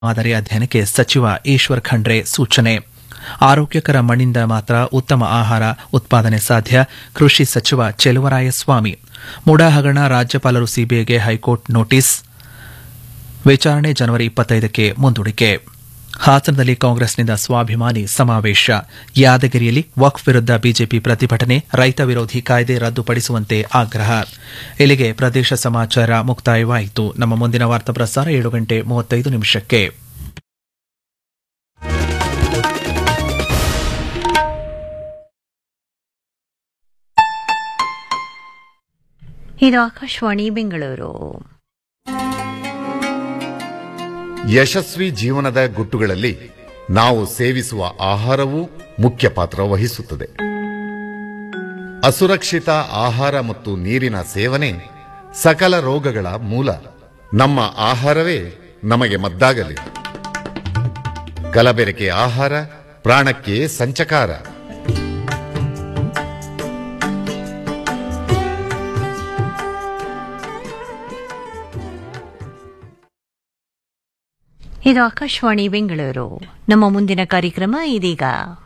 ಮಾದರಿ ಅಧ್ಯಯನಕ್ಕೆ ಸಚಿವ ಈಶ್ವರ್ ಖಂಡ್ರೆ ಸೂಚನೆ ಆರೋಗ್ಯಕರ ಮಣ್ಣಿಂದ ಮಾತ್ರ ಉತ್ತಮ ಆಹಾರ ಉತ್ಪಾದನೆ ಸಾಧ್ಯ ಕೃಷಿ ಸಚಿವ ಚೆಲುವರಾಯಸ್ವಾಮಿ ಮುಡಾ ಹಗರಣ ರಾಜ್ಯಪಾಲರು ಸಿಬಿಐಗೆ ಹೈಕೋರ್ಟ್ ನೋಟಿಸ್ ವಿಚಾರಣೆ ಜನವರಿ ಇಪ್ಪತ್ತೈದಕ್ಕೆ ಮುಂದೂಡಿಕೆ ಹಾಸನದಲ್ಲಿ ಕಾಂಗ್ರೆಸ್ನಿಂದ ಸ್ವಾಭಿಮಾನಿ ಸಮಾವೇಶ ಯಾದಗಿರಿಯಲ್ಲಿ ವಕ್ಫ್ ವಿರುದ್ಧ ಬಿಜೆಪಿ ಪ್ರತಿಭಟನೆ ರೈತ ವಿರೋಧಿ ಕಾಯ್ದೆ ರದ್ದುಪಡಿಸುವಂತೆ ಆಗ್ರಹ ಇಲ್ಲಿಗೆ ಪ್ರದೇಶ ಸಮಾಚಾರ ಮುಕ್ತಾಯವಾಯಿತು ನಮ್ಮ ಮುಂದಿನ ವಾರ್ತಾ ಪ್ರಸಾರ ಏಳು ಗಂಟೆ ಮೂವತ್ತೈದು ನಿಮಿಷಕ್ಕೆ ಇದು ಆಕಾಶವಾಣಿ ಬೆಂಗಳೂರು ಯಶಸ್ವಿ ಜೀವನದ ಗುಟ್ಟುಗಳಲ್ಲಿ ನಾವು ಸೇವಿಸುವ ಆಹಾರವೂ ಮುಖ್ಯ ಪಾತ್ರ ವಹಿಸುತ್ತದೆ ಅಸುರಕ್ಷಿತ ಆಹಾರ ಮತ್ತು ನೀರಿನ ಸೇವನೆ ಸಕಲ ರೋಗಗಳ ಮೂಲ ನಮ್ಮ ಆಹಾರವೇ ನಮಗೆ ಮದ್ದಾಗಲಿ ಕಲಬೆರಕೆ ಆಹಾರ ಪ್ರಾಣಕ್ಕೆ ಸಂಚಕಾರ ಇದು ಆಕಾಶವಾಣಿ ಬೆಂಗಳೂರು ನಮ್ಮ ಮುಂದಿನ ಕಾರ್ಯಕ್ರಮ ಇದೀಗ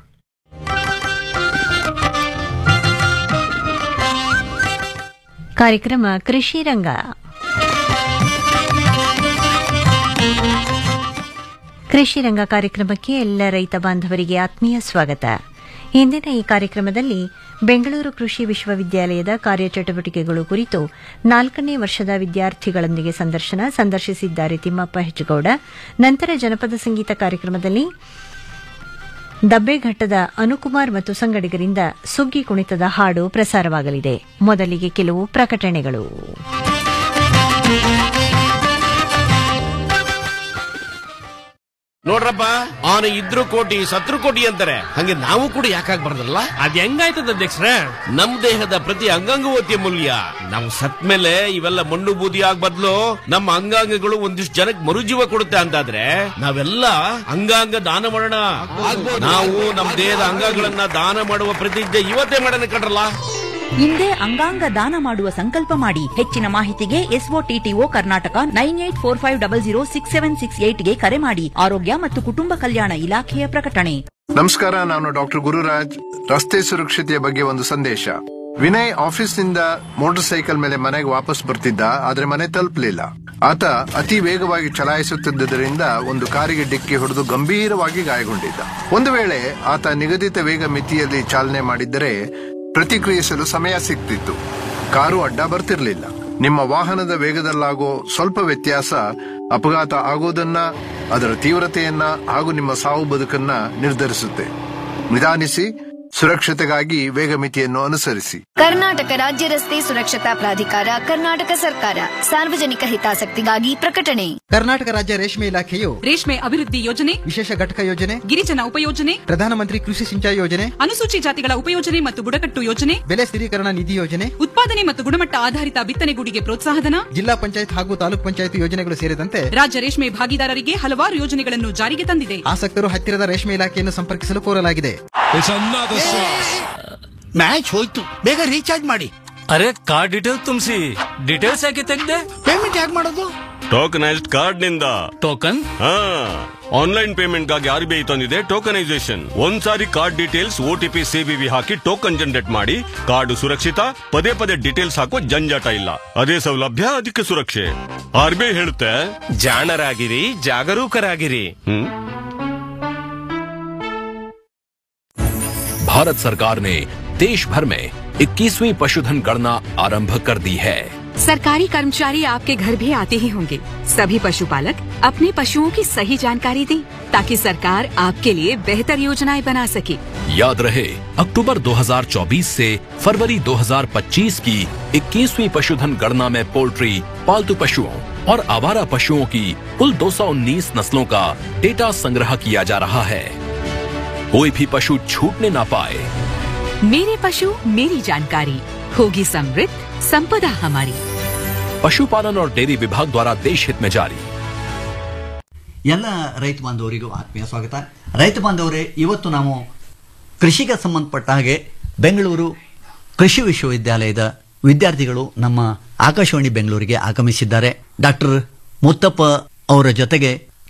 ಕಾರ್ಯಕ್ರಮ ಕೃಷಿ ರಂಗ ಕೃಷಿ ರಂಗ ಕಾರ್ಯಕ್ರಮಕ್ಕೆ ಎಲ್ಲ ರೈತ ಬಾಂಧವರಿಗೆ ಆತ್ಮೀಯ ಸ್ವಾಗತ ಇಂದಿನ ಈ ಕಾರ್ಯಕ್ರಮದಲ್ಲಿ ಬೆಂಗಳೂರು ಕೃಷಿ ವಿಶ್ವವಿದ್ಯಾಲಯದ ಕಾರ್ಯಚಟುವಟಿಕೆಗಳು ಕುರಿತು ನಾಲ್ಕನೇ ವರ್ಷದ ವಿದ್ಯಾರ್ಥಿಗಳೊಂದಿಗೆ ಸಂದರ್ಶನ ಸಂದರ್ಶಿಸಿದ್ದಾರೆ ತಿಮ್ಮಪ್ಪ ಹೆಜ್ಜಗೌಡ ನಂತರ ಜನಪದ ಸಂಗೀತ ಕಾರ್ಯಕ್ರಮದಲ್ಲಿ ದಬ್ಬೆಘಟ್ಟದ ಅನುಕುಮಾರ್ ಮತ್ತು ಸಂಗಡಿಗರಿಂದ ಸುಗ್ಗಿ ಕುಣಿತದ ಹಾಡು ಪ್ರಸಾರವಾಗಲಿದೆ ಮೊದಲಿಗೆ ಕೆಲವು ಪ್ರಕಟಣೆಗಳು ನೋಡ್ರಪ್ಪ ಅವನು ಇದ್ರು ಕೋಟಿ ಸತ್ರು ಕೋಟಿ ಅಂತಾರೆ ಹಂಗೆ ನಾವು ಕೂಡ ಯಾಕಾಗ್ಬಾರ್ದಲ್ಲ ಅದ್ ಹೆಂಗಾಯ್ತದ ಅಧ್ಯಕ್ಷರೇ ನಮ್ ದೇಹದ ಪ್ರತಿ ಅಂಗಾಂಗವೂ ಅತಿ ಅಮೂಲ್ಯ ನಾವು ಸತ್ ಮೇಲೆ ಇವೆಲ್ಲ ಮಣ್ಣು ಬೂದಿ ಆಗ್ ಬದ್ಲು ನಮ್ಮ ಅಂಗಾಂಗಗಳು ಒಂದಿಷ್ಟು ಜನಕ್ಕೆ ಮರುಜೀವ ಕೊಡುತ್ತೆ ಅಂತಾದ್ರೆ ನಾವೆಲ್ಲ ಅಂಗಾಂಗ ದಾನ ಮಾಡೋಣ ನಾವು ನಮ್ ದೇಹದ ಅಂಗಗಳನ್ನ ದಾನ ಮಾಡುವ ಪ್ರತಿಜ್ಞೆ ಇವತ್ತೇ ಮಾಡೋಣ ಕಣ್ರಲ್ಲ ಹಿಂದೆ ಅಂಗಾಂಗ ದಾನ ಮಾಡುವ ಸಂಕಲ್ಪ ಮಾಡಿ ಹೆಚ್ಚಿನ ಮಾಹಿತಿಗೆ SOTTO Karnataka nine eight four five double zero six seven six ಏಟ್ಗೆ ಕರೆ ಮಾಡಿ ಆರೋಗ್ಯ ಮತ್ತು ಕುಟುಂಬ ಕಲ್ಯಾಣ ಇಲಾಖೆಯ ಪ್ರಕಟಣೆ ನಮಸ್ಕಾರ ನಾನು ಡಾಕ್ಟರ್ ಗುರುರಾಜ್ ರಸ್ತೆ ಸುರಕ್ಷತೆಯ ಬಗ್ಗೆ ಒಂದು ಸಂದೇಶ ವಿನಯ್ ಆಫೀಸ್ನಿಂದ ಮೋಟಾರ್ ಸೈಕಲ್ ಮೇಲೆ ಮನೆಗೆ ವಾಪಸ್ ಬರ್ತಿದ್ದ ಆದ್ರೆ ಮನೆ ತಲುಪಲಿಲ್ಲ ಆತ ಅತಿ ವೇಗವಾಗಿ ಚಲಾಯಿಸುತ್ತಿದ್ದರಿಂದ ಒಂದು ಕಾರಿಗೆ ಡಿಕ್ಕಿ ಹೊಡೆದು ಗಂಭೀರವಾಗಿ ಗಾಯಗೊಂಡಿದ್ದ ಒಂದು ವೇಳೆ ಆತ ನಿಗದಿತ ವೇಗ ಮಿತಿಯಲ್ಲಿ ಚಾಲನೆ ಮಾಡಿದ್ದರೆ ಪ್ರತಿಕ್ರಿಯಿಸಲು ಸಮಯ ಸಿಗ್ತಿತ್ತು ಕಾರು ಅಡ್ಡ ಬರ್ತಿರ್ಲಿಲ್ಲ ನಿಮ್ಮ ವಾಹನದ ವೇಗದಲ್ಲಾಗೋ ಸ್ವಲ್ಪ ವ್ಯತ್ಯಾಸ ಅಪಘಾತ ಆಗೋದನ್ನ ಅದರ ತೀವ್ರತೆಯನ್ನ ಹಾಗೂ ನಿಮ್ಮ ಸಾವು ಬದುಕನ್ನ ನಿರ್ಧರಿಸುತ್ತೆ ನಿಧಾನಿಸಿ ಸುರಕ್ಷತೆಗಾಗಿ ವೇಗ ಮಿತಿಯನ್ನು ಅನುಸರಿಸಿ ಕರ್ನಾಟಕ ರಾಜ್ಯ ರಸ್ತೆ ಸುರಕ್ಷತಾ ಪ್ರಾಧಿಕಾರ ಕರ್ನಾಟಕ ಸರ್ಕಾರ ಸಾರ್ವಜನಿಕ ಹಿತಾಸಕ್ತಿಗಾಗಿ ಪ್ರಕಟಣೆ ಕರ್ನಾಟಕ ರಾಜ್ಯ ರೇಷ್ಮೆ ಇಲಾಖೆಯು ರೇಷ್ಮೆ ಅಭಿವೃದ್ಧಿ ಯೋಜನೆ ವಿಶೇಷ ಘಟಕ ಯೋಜನೆ ಗಿರಿಜನ ಉಪಯೋಜನೆ ಪ್ರಧಾನಮಂತ್ರಿ ಕೃಷಿ ಸಿಂಚಾಯಿ ಯೋಜನೆ ಅನುಸೂಚಿ ಜಾತಿಗಳ ಉಪಯೋಜನೆ ಮತ್ತು ಬುಡಕಟ್ಟು ಯೋಜನೆ ಬೆಲೆ ಸ್ಥಿರೀಕರಣ ನಿಧಿ ಯೋಜನೆ ಉತ್ಪಾದನೆ ಮತ್ತು ಗುಣಮಟ್ಟ ಆಧಾರಿತ ಬಿತ್ತನೆಗೂಡಿಗೆ ಪ್ರೋತ್ಸಾಹಧನ ಜಿಲ್ಲಾ ಪಂಚಾಯತ್ ಹಾಗೂ ತಾಲೂಕ್ ಪಂಚಾಯತ್ ಯೋಜನೆಗಳು ಸೇರಿದಂತೆ ರಾಜ್ಯ ರೇಷ್ಮೆ ಭಾಗಿದಾರರಿಗೆ ಹಲವಾರು ಯೋಜನೆಗಳನ್ನು ಜಾರಿಗೆ ತಂದಿದೆ ಆಸಕ್ತರು ಹತ್ತಿರದ ರೇಷ್ಮೆ ಇಲಾಖೆಯನ್ನು ಸಂಪರ್ಕಿಸಲು ಕೋರಲಾಗಿದೆ ಮ್ಯಾಚ್ ಹೋಯ್ತು ಬೇಗ ರೀಚಾರ್ಜ್ ಮಾಡಿ ಅರೆ ಕಾರ್ಡ್ ಡೀಟೇಲ್ ತುಂಬಿಸಿ ಡೀಟೇಲ್ಸ್ ಯಾಕೆ ತೆಗ್ದೆ ಪೇಮೆಂಟ್ ಯಾಕೆ ಮಾಡೋದು ಟೋಕನೈಸ್ಡ್ ಕಾರ್ಡ್ ನಿಂದ ಟೋಕನ್ ಹಾ ಆನ್ಲೈನ್ ಪೇಮೆಂಟ್ ಗಾಗಿ ಆರ್ ಬಿ ಐ ತಂದಿದೆ ಟೋಕನೈಸೇಷನ್ ಒಂದ್ಸಾರಿ ಕಾರ್ಡ್ ಡೀಟೇಲ್ಸ್ ಓಟಿಪಿ ಸಿಬಿವಿ ಹಾಕಿ ಟೋಕನ್ ಜನರೇಟ್ ಮಾಡಿ ಕಾರ್ಡ್ ಸುರಕ್ಷಿತ ಪದೇ ಪದೇ ಡೀಟೇಲ್ಸ್ ಹಾಕೋ ಜಂಜಾಟ ಇಲ್ಲ ಅದೇ ಸೌಲಭ್ಯ ಅದಕ್ಕೆ ಸುರಕ್ಷೆ ಆರ್ ಬಿ ಐ ಹೇಳುತ್ತೆ ಜಾಣರಾಗಿರಿ ಜಾಗರೂಕರಾಗಿರಿ ಹ್ಮ್ भारत सरकार ने देश भर में 21वीं पशुधन गणना आरंभ कर दी है सरकारी कर्मचारी आपके घर भी आते ही होंगे सभी पशुपालक अपने पशुओं की सही जानकारी दें ताकि सरकार आपके लिए बेहतर योजनाएं बना सके याद रहे अक्टूबर 2024 से फरवरी 2025 की 21वीं पशुधन गणना में पोल्ट्री पालतू पशुओं और आवारा पशुओं की कुल 219 नस्लों का डेटा संग्रह किया जा रहा है कोई भी पशु छूटने ना पाए मेरे पशु मेरी जानकारी होगी समृद्ध संपदा हमारी पशुपालन और डेयरी विभाग द्वारा देश हित में जारी ಎಲ್ಲ ರೈತ ಬಾಂಧವರಿಗೂ ಆತ್ಮೀಯ ಸ್ವಾಗತ ರೈತ ಬಾಂಧವರೇ ಇವತ್ತು ನಾವು ಕೃಷಿಗೆ ಸಂಬಂಧಪಟ್ಟ ಹಾಗೆ ಬೆಂಗಳೂರು ಕೃಷಿ ವಿಶ್ವವಿದ್ಯಾಲಯದ ವಿದ್ಯಾರ್ಥಿಗಳು ನಮ್ಮ ಆಕಾಶವಾಣಿ ಬೆಂಗಳೂರಿಗೆ ಆಗಮಿಸಿದ್ದಾರೆ ಡಾಕ್ಟರ್ ಮುತ್ತಪ್ಪ ಅವರ ಜೊತೆಗೆ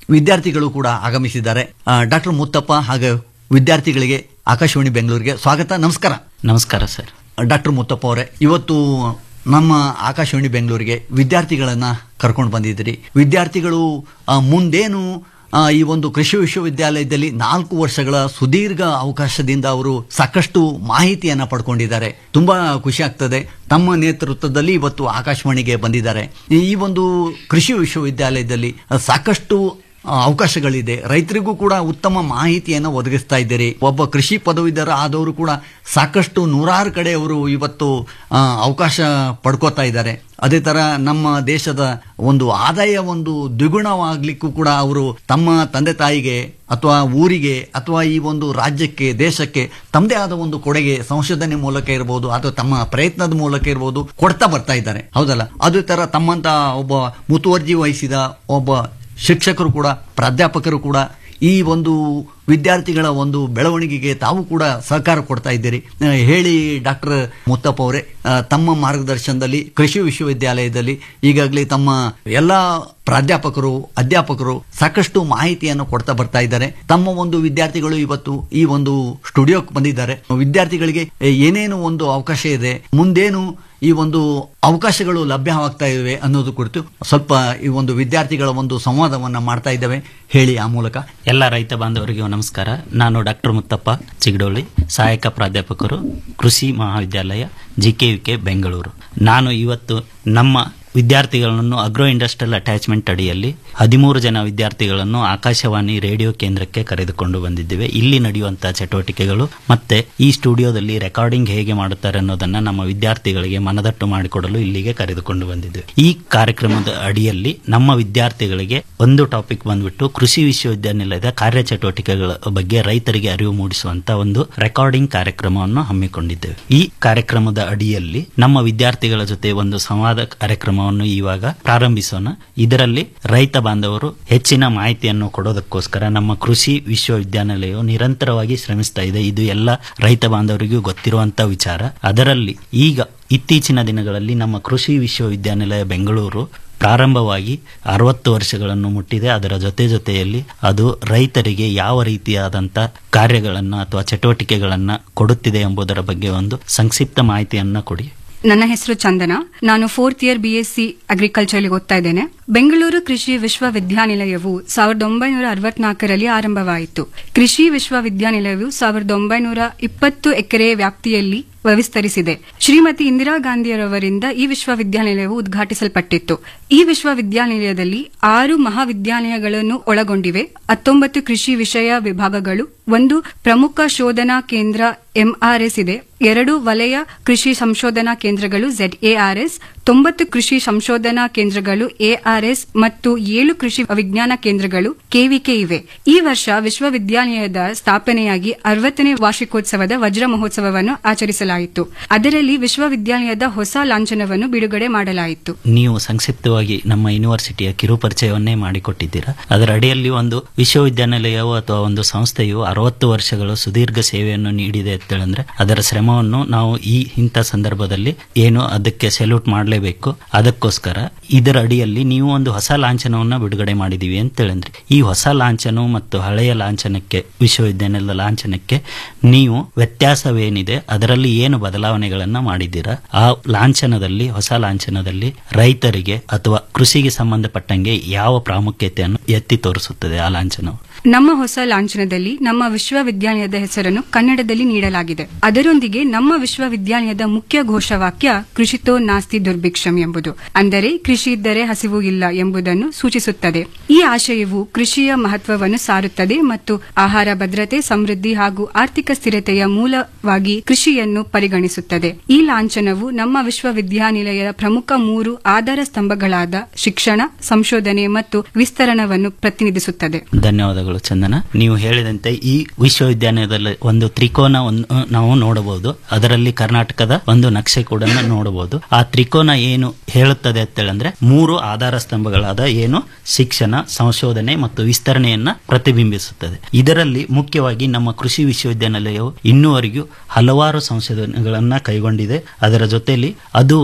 ವಿದ್ಯಾರ್ಥಿಗಳು ಕೂಡ ಆಗಮಿಸಿದ್ದಾರೆ ಡಾಕ್ಟರ್ ಮುತ್ತಪ್ಪ ಹಾಗೂ ವಿದ್ಯಾರ್ಥಿಗಳಿಗೆ ಆಕಾಶವಾಣಿ ಬೆಂಗಳೂರಿಗೆ ಸ್ವಾಗತ ನಮಸ್ಕಾರ ನಮಸ್ಕಾರ ಸರ್ ಡಾಕ್ಟರ್ ಮುತ್ತಪ್ಪ ಅವರೇ ಇವತ್ತು ನಮ್ಮ ಆಕಾಶವಾಣಿ ಬೆಂಗಳೂರಿಗೆ ವಿದ್ಯಾರ್ಥಿಗಳನ್ನ ಕರ್ಕೊಂಡು ಬಂದಿದ್ದೀರಿ ವಿದ್ಯಾರ್ಥಿಗಳು ಆ, ಮುಂದೇನು ಆ, ಈ ಒಂದು ಕೃಷಿ ವಿಶ್ವವಿದ್ಯಾಲಯದಲ್ಲಿ ನಾಲ್ಕು ವರ್ಷಗಳ ಸುದೀರ್ಘ ಅವಕಾಶದಿಂದ ಅವರು ಸಾಕಷ್ಟು ಮಾಹಿತಿಯನ್ನ ಪಡ್ಕೊಂಡಿದ್ದಾರೆ ತುಂಬಾ ಖುಷಿ ಆಗ್ತದೆ ತಮ್ಮ ನೇತೃತ್ವದಲ್ಲಿ ಇವತ್ತು ಆಕಾಶವಾಣಿಗೆ ಬಂದಿದ್ದಾರೆ ಈ ಒಂದು ಕೃಷಿ ವಿಶ್ವವಿದ್ಯಾಲಯದಲ್ಲಿ ಸಾಕಷ್ಟು ಆ, ಅವಕಾಶಗಳಿದೆ ರೈತರಿಗೂ ಕೂಡ ಉತ್ತಮ ಮಾಹಿತಿಯನ್ನು ಒದಗಿಸ್ತಾ ಇದ್ದೀರಿ ಒಬ್ಬ ಕೃಷಿ ಪದವೀಧರ ಆದವರು ಕೂಡ ಸಾಕಷ್ಟು ನೂರಾರು ಕಡೆ ಅವರು ಇವತ್ತು ಆ, ಅವಕಾಶ ಪಡ್ಕೋತಾ ಇದ್ದಾರೆ ಅದೇ ತರ ನಮ್ಮ ದೇಶದ ಒಂದು ಆದಾಯ ಒಂದು ದ್ವಿಗುಣವಾಗ್ಲಿಕ್ಕೂ ಕೂಡ ಅವರು ತಮ್ಮ ತಂದೆ ತಾಯಿಗೆ ಅಥವಾ ಊರಿಗೆ ಅಥವಾ ಈ ಒಂದು ರಾಜ್ಯಕ್ಕೆ ದೇಶಕ್ಕೆ ತಮ್ಮದೇ ಆದ ಒಂದು ಕೊಡುಗೆ ಸಂಶೋಧನೆ ಮೂಲಕ ಇರಬಹುದು ಅಥವಾ ತಮ್ಮ ಪ್ರಯತ್ನದ ಮೂಲಕ ಇರಬಹುದು ಕೊಡ್ತಾ ಬರ್ತಾ ಇದ್ದಾರೆ ಹೌದಲ್ಲ ಅದೇ ತರ ತಮ್ಮಂತ ಒಬ್ಬ ಮುತುವರ್ಜಿ ವಹಿಸಿದ ಒಬ್ಬ ಶಿಕ್ಷಕರು ಕೂಡ ಪ್ರಾಧ್ಯಾಪಕರು ಕೂಡ ಈ ಒಂದು ವಿದ್ಯಾರ್ಥಿಗಳ ಒಂದು ಬೆಳವಣಿಗೆಗೆ ತಾವು ಕೂಡ ಸಹಕಾರ ಕೊಡ್ತಾ ಇದ್ದೀರಿ ಆ, ಹೇಳಿ ಡಾಕ್ಟರ್ ಮುತ್ತಪ್ಪ ಅವರೇ ಆ, ತಮ್ಮ ಮಾರ್ಗದರ್ಶನದಲ್ಲಿ ಕೃಷಿ ವಿಶ್ವವಿದ್ಯಾಲಯದಲ್ಲಿ ಈಗಾಗಲೇ ತಮ್ಮ ಎಲ್ಲ ಪ್ರಾಧ್ಯಾಪಕರು ಅಧ್ಯಾಪಕರು ಸಾಕಷ್ಟು ಮಾಹಿತಿಯನ್ನು ಕೊಡ್ತಾ ಬರ್ತಾ ಇದ್ದಾರೆ ತಮ್ಮ ಒಂದು ವಿದ್ಯಾರ್ಥಿಗಳು ಇವತ್ತು ಈ ಒಂದು ಸ್ಟುಡಿಯೋಕ್ಕೆ ಬಂದಿದ್ದಾರೆ ವಿದ್ಯಾರ್ಥಿಗಳಿಗೆ ಏನೇನು ಒಂದು ಅವಕಾಶ ಇದೆ ಮುಂದೇನು ಈ ಒಂದು ಅವಕಾಶಗಳು ಲಭ್ಯವಾಗ್ತಾ ಇವೆ ಅನ್ನೋದು ಕುರಿತು ಸ್ವಲ್ಪ ಈ ಒಂದು ವಿದ್ಯಾರ್ಥಿಗಳ ಒಂದು ಸಂವಾದವನ್ನ ಮಾಡ್ತಾ ಇದ್ದೇವೆ ಹೇಳಿ ಆ ಮೂಲಕ ಎಲ್ಲ ರೈತ ಬಾಂಧವರಿಗೂ ನಮಸ್ಕಾರ ನಾನು ಡಾಕ್ಟರ್ ಮುತ್ತಪ್ಪ ಚಿಗಡೋಳಿ ಸಹಾಯಕ ಪ್ರಾಧ್ಯಾಪಕರು ಕೃಷಿ ಮಹಾವಿದ್ಯಾಲಯ G K V K Bengaluru ನಾನು ಇವತ್ತು ನಮ್ಮ ವಿದ್ಯಾರ್ಥಿಗಳನ್ನು ಅಗ್ರೋ ಇಂಡಸ್ಟ್ರಿಯಲ್ ಅಟ್ಯಾಚ್ಮೆಂಟ್ ಅಡಿಯಲ್ಲಿ ಹದಿಮೂರು ಜನ ವಿದ್ಯಾರ್ಥಿಗಳನ್ನು ಆಕಾಶವಾಣಿ ರೇಡಿಯೋ ಕೇಂದ್ರಕ್ಕೆ ಕರೆದುಕೊಂಡು ಬಂದಿದ್ದೇವೆ ಇಲ್ಲಿ ನಡೆಯುವಂತಹ ಚಟುವಟಿಕೆಗಳು ಮತ್ತೆ ಈ ಸ್ಟುಡಿಯೋದಲ್ಲಿ ರೆಕಾರ್ಡಿಂಗ್ ಹೇಗೆ ಮಾಡುತ್ತಾರೆ ಅನ್ನೋದನ್ನ ನಮ್ಮ ವಿದ್ಯಾರ್ಥಿಗಳಿಗೆ ಮನದಟ್ಟು ಮಾಡಿಕೊಡಲು ಇಲ್ಲಿಗೆ ಕರೆದುಕೊಂಡು ಬಂದಿದ್ದೇವೆ ಈ ಕಾರ್ಯಕ್ರಮದ ಅಡಿಯಲ್ಲಿ ನಮ್ಮ ವಿದ್ಯಾರ್ಥಿಗಳಿಗೆ ಒಂದು ಟಾಪಿಕ್ ಬಂದ್ಬಿಟ್ಟು ಕೃಷಿ ವಿಶ್ವವಿದ್ಯಾನಿಲಯದ ಕಾರ್ಯಚಟುವಟಿಕೆಗಳ ಬಗ್ಗೆ ರೈತರಿಗೆ ಅರಿವು ಮೂಡಿಸುವಂತ ಒಂದು ರೆಕಾರ್ಡಿಂಗ್ ಕಾರ್ಯಕ್ರಮವನ್ನು ಹಮ್ಮಿಕೊಂಡಿದ್ದೇವೆ ಈ ಕಾರ್ಯಕ್ರಮದ ಅಡಿಯಲ್ಲಿ ನಮ್ಮ ವಿದ್ಯಾರ್ಥಿಗಳ ಜೊತೆ ಒಂದು ಸಂವಾದ ಕಾರ್ಯಕ್ರಮವನ್ನು ಇವಾಗ ಪ್ರಾರಂಭಿಸೋಣ ಇದರಲ್ಲಿ ರೈತ ಬಾಂಧವರು ಹೆಚ್ಚಿನ ಮಾಹಿತಿಯನ್ನು ಕೊಡೋದಕ್ಕೋಸ್ಕರ ನಮ್ಮ ಕೃಷಿ ವಿಶ್ವವಿದ್ಯಾನಿಲಯವು ನಿರಂತರವಾಗಿ ಶ್ರಮಿಸ್ತಾ ಇದೆ ಇದು ಎಲ್ಲ ರೈತ ಬಾಂಧವರಿಗೂ ಗೊತ್ತಿರುವಂತಹ ವಿಚಾರ ಅದರಲ್ಲಿ ಈಗ ಇತ್ತೀಚಿನ ದಿನಗಳಲ್ಲಿ ನಮ್ಮ ಕೃಷಿ ವಿಶ್ವವಿದ್ಯಾನಿಲಯ ಬೆಂಗಳೂರು ಪ್ರಾರಂಭವಾಗಿ ಅರವತ್ತು ವರ್ಷಗಳನ್ನು ಮುಟ್ಟಿದೆ ಅದರ ಜೊತೆ ಜೊತೆಯಲ್ಲಿ ಅದು ರೈತರಿಗೆ ಯಾವ ರೀತಿಯಾದಂಥ ಕಾರ್ಯಗಳನ್ನು ಅಥವಾ ಚಟುವಟಿಕೆಗಳನ್ನು ಕೊಡುತ್ತಿದೆ ಎಂಬುದರ ಬಗ್ಗೆ ಒಂದು ಸಂಕ್ಷಿಪ್ತ ಮಾಹಿತಿಯನ್ನ ಕೊಡಿ ನನ್ನ ಹೆಸರು ಚಂದನ ನಾನು fourth year B S C ಅಗ್ರಿಕಲ್ಚರ್ಲಿ ಓದ್ತಾ ಇದ್ದೇನೆ ಬೆಂಗಳೂರು ಕೃಷಿ ವಿಶ್ವವಿದ್ಯಾನಿಲಯವು ಸಾವಿರದ ಒಂಬೈನೂರ ಅರವತ್ನಾಲ್ಕರಲ್ಲಿ ಆರಂಭವಾಯಿತು ಕೃಷಿ ವಿಶ್ವವಿದ್ಯಾನಿಲಯವು ಸಾವಿರದ ಒಂಬೈನೂರ ಇಪ್ಪತ್ತು ಎಕರೆ ವ್ಯಾಪ್ತಿಯಲ್ಲಿ ವಿಸ್ತರಿಸಿದೆ ಶ್ರೀಮತಿ ಇಂದಿರಾ ಗಾಂಧಿಯವರಿಂದ ಈ ವಿಶ್ವವಿದ್ಯಾನಿಲಯವು ಉದ್ಘಾಟಿಸಲ್ಪಟ್ಟಿತ್ತು ಈ ವಿಶ್ವವಿದ್ಯಾನಿಲಯದಲ್ಲಿ ಆರು ಮಹಾವಿದ್ಯಾಲಯಗಳನ್ನು ಒಳಗೊಂಡಿವೆ ಹತ್ತೊಂಬತ್ತು ಕೃಷಿ ವಿಷಯ ವಿಭಾಗಗಳು ಒಂದು ಪ್ರಮುಖ ಶೋಧನಾ ಕೇಂದ್ರ ಎಂಆರ್ಎಸ್ ಇದೆ ಎರಡು ವಲಯ ಕೃಷಿ ಸಂಶೋಧನಾ ಕೇಂದ್ರಗಳು ಝೆಡ್ಎಆರ್ಎಸ್ ತೊಂಬತ್ತು ಕೃಷಿ ಸಂಶೋಧನಾ ಕೇಂದ್ರಗಳು ಎಆರ್ಎಸ್ ಮತ್ತು ಏಳು ಕೃಷಿ ವಿಜ್ಞಾನ ಕೇಂದ್ರಗಳು ಕೆವಿಕೆ ಇವೆ ಈ ವರ್ಷ ವಿಶ್ವವಿದ್ಯಾಲಯದ ಸ್ಥಾಪನೆಯಾಗಿ ಅರವತ್ತನೇ ವಾರ್ಷಿಕೋತ್ಸವದ ವಜ್ರ ಮಹೋತ್ಸವವನ್ನು ಆಚರಿಸಲಾಯಿತು ಅದರಲ್ಲಿ ವಿಶ್ವವಿದ್ಯಾಲಯದ ಹೊಸ ಲಾಂಛನವನ್ನು ಬಿಡುಗಡೆ ಮಾಡಲಾಯಿತು ನೀವು ಸಂಕ್ಷಿಪ್ತವಾಗಿ ನಮ್ಮ ಯೂನಿವರ್ಸಿಟಿಯ ಕಿರುಪರಿಚಯವನ್ನೇ ಮಾಡಿಕೊಟ್ಟಿದ್ದೀರಾ ಅದರ ಅಡಿಯಲ್ಲಿ ಒಂದು ವಿಶ್ವವಿದ್ಯಾನಿಲಯವು ಅಥವಾ ಒಂದು ಸಂಸ್ಥೆಯು ಅರವತ್ತು ವರ್ಷಗಳು ಸುದೀರ್ಘ ಸೇವೆಯನ್ನು ನೀಡಿದೆ ಅಂತೇಳಂದ್ರೆ ಅದರ ಶ್ರಮವನ್ನು ನಾವು ಈ ಇಂಥ ಸಂದರ್ಭದಲ್ಲಿ ಏನು ಅದಕ್ಕೆ ಸೆಲ್ಯೂಟ್ ಮಾಡಲೇಬೇಕು ಅದಕ್ಕೋಸ್ಕರ ಇದರ ಅಡಿಯಲ್ಲಿ ನೀವು ಒಂದು ಹೊಸ ಲಾಂಛನವನ್ನ ಬಿಡುಗಡೆ ಮಾಡಿದೀವಿ ಅಂತ ಹೇಳಿದ್ರಿ ಈ ಹೊಸ ಲಾಂಛನ ಮತ್ತು ಹಳೆಯ ಲಾಂಛನಕ್ಕೆ ವಿಶ್ವವಿದ್ಯಾನಿಲಯದ ಲಾಂಛನಕ್ಕೆ ನೀವು ವ್ಯತ್ಯಾಸವೇನಿದೆ ಅದರಲ್ಲಿ ಏನು ಬದಲಾವಣೆಗಳನ್ನ ಮಾಡಿದ್ದೀರಾ ಆ ಲಾಂಛನದಲ್ಲಿ ಹೊಸ ಲಾಂಛನದಲ್ಲಿ ರೈತರಿಗೆ ಅಥವಾ ಕೃಷಿಗೆ ಸಂಬಂಧಪಟ್ಟಂಗೆ ಯಾವ ಪ್ರಾಮುಖ್ಯತೆಯನ್ನು ಎತ್ತಿ ತೋರಿಸುತ್ತದೆ ಆ ಲಾಂಛನವು ನಮ್ಮ ಹೊಸ ಲಾಂಛನದಲ್ಲಿ ನಮ್ಮ ವಿಶ್ವವಿದ್ಯಾಲಯದ ಹೆಸರನ್ನು ಕನ್ನಡದಲ್ಲಿ ನೀಡಲಾಗಿದೆ ಅದರೊಂದಿಗೆ ನಮ್ಮ ವಿಶ್ವವಿದ್ಯಾಲಯದ ಮುಖ್ಯ ಘೋಷವಾಕ್ಯ ಕೃಷಿತೋ ನಾಸ್ತಿ ದುರ್ಭಿಕ್ಷಂ ಎಂಬುದು ಅಂದರೆ ಕೃಷಿ ಇದ್ದರೆ ಹಸಿವು ಇಲ್ಲ ಎಂಬುದನ್ನು ಸೂಚಿಸುತ್ತದೆ ಈ ಆಶಯವು ಕೃಷಿಯ ಮಹತ್ವವನ್ನು ಸಾರುತ್ತದೆ ಮತ್ತು ಆಹಾರ ಭದ್ರತೆ ಸಮೃದ್ಧಿ ಹಾಗೂ ಆರ್ಥಿಕ ಸ್ಥಿರತೆಯ ಮೂಲವಾಗಿ ಕೃಷಿಯನ್ನು ಪರಿಗಣಿಸುತ್ತದೆ ಈ ಲಾಂಛನವು ನಮ್ಮ ವಿಶ್ವವಿದ್ಯಾನಿಲಯದ ಪ್ರಮುಖ ಮೂರು ಆಧಾರ ಸ್ತಂಭಗಳಾದ ಶಿಕ್ಷಣ ಸಂಶೋಧನೆ ಮತ್ತು ವಿಸ್ತರಣವನ್ನು ಪ್ರತಿನಿಧಿಸುತ್ತದೆ ಧನ್ಯವಾದಗಳು ಚಂದನ ನೀವು ಹೇಳಿದಂತೆ ಈ ವಿಶ್ವವಿದ್ಯಾಲಯದಲ್ಲಿ ಒಂದು ತ್ರಿಕೋನವನ್ನು ನಾವು ನೋಡಬಹುದು ಅದರಲ್ಲಿ ಕರ್ನಾಟಕದ ಒಂದು ನಕ್ಷೆ ಕೂಡ ನೋಡಬಹುದು ಆ ತ್ರಿಕೋನ ಏನು ಹೇಳುತ್ತದೆ ಅಂತೇಳಂದ್ರೆ ಮೂರು ಆಧಾರ ಸ್ತಂಭಗಳಾದ ಏನು ಶಿಕ್ಷಣ ಸಂಶೋಧನೆ ಮತ್ತು ವಿಸ್ತರಣೆಯನ್ನ ಪ್ರತಿಬಿಂಬಿಸುತ್ತದೆ ಇದರಲ್ಲಿ ಮುಖ್ಯವಾಗಿ ನಮ್ಮ ಕೃಷಿ ವಿಶ್ವವಿದ್ಯಾನಿಲಯವು ಇನ್ನೂವರೆಗೂ ಹಲವಾರು ಸಂಶೋಧನೆಗಳನ್ನ ಕೈಗೊಂಡಿದೆ ಅದರ ಜೊತೆಯಲ್ಲಿ ಅದು ಒಂದು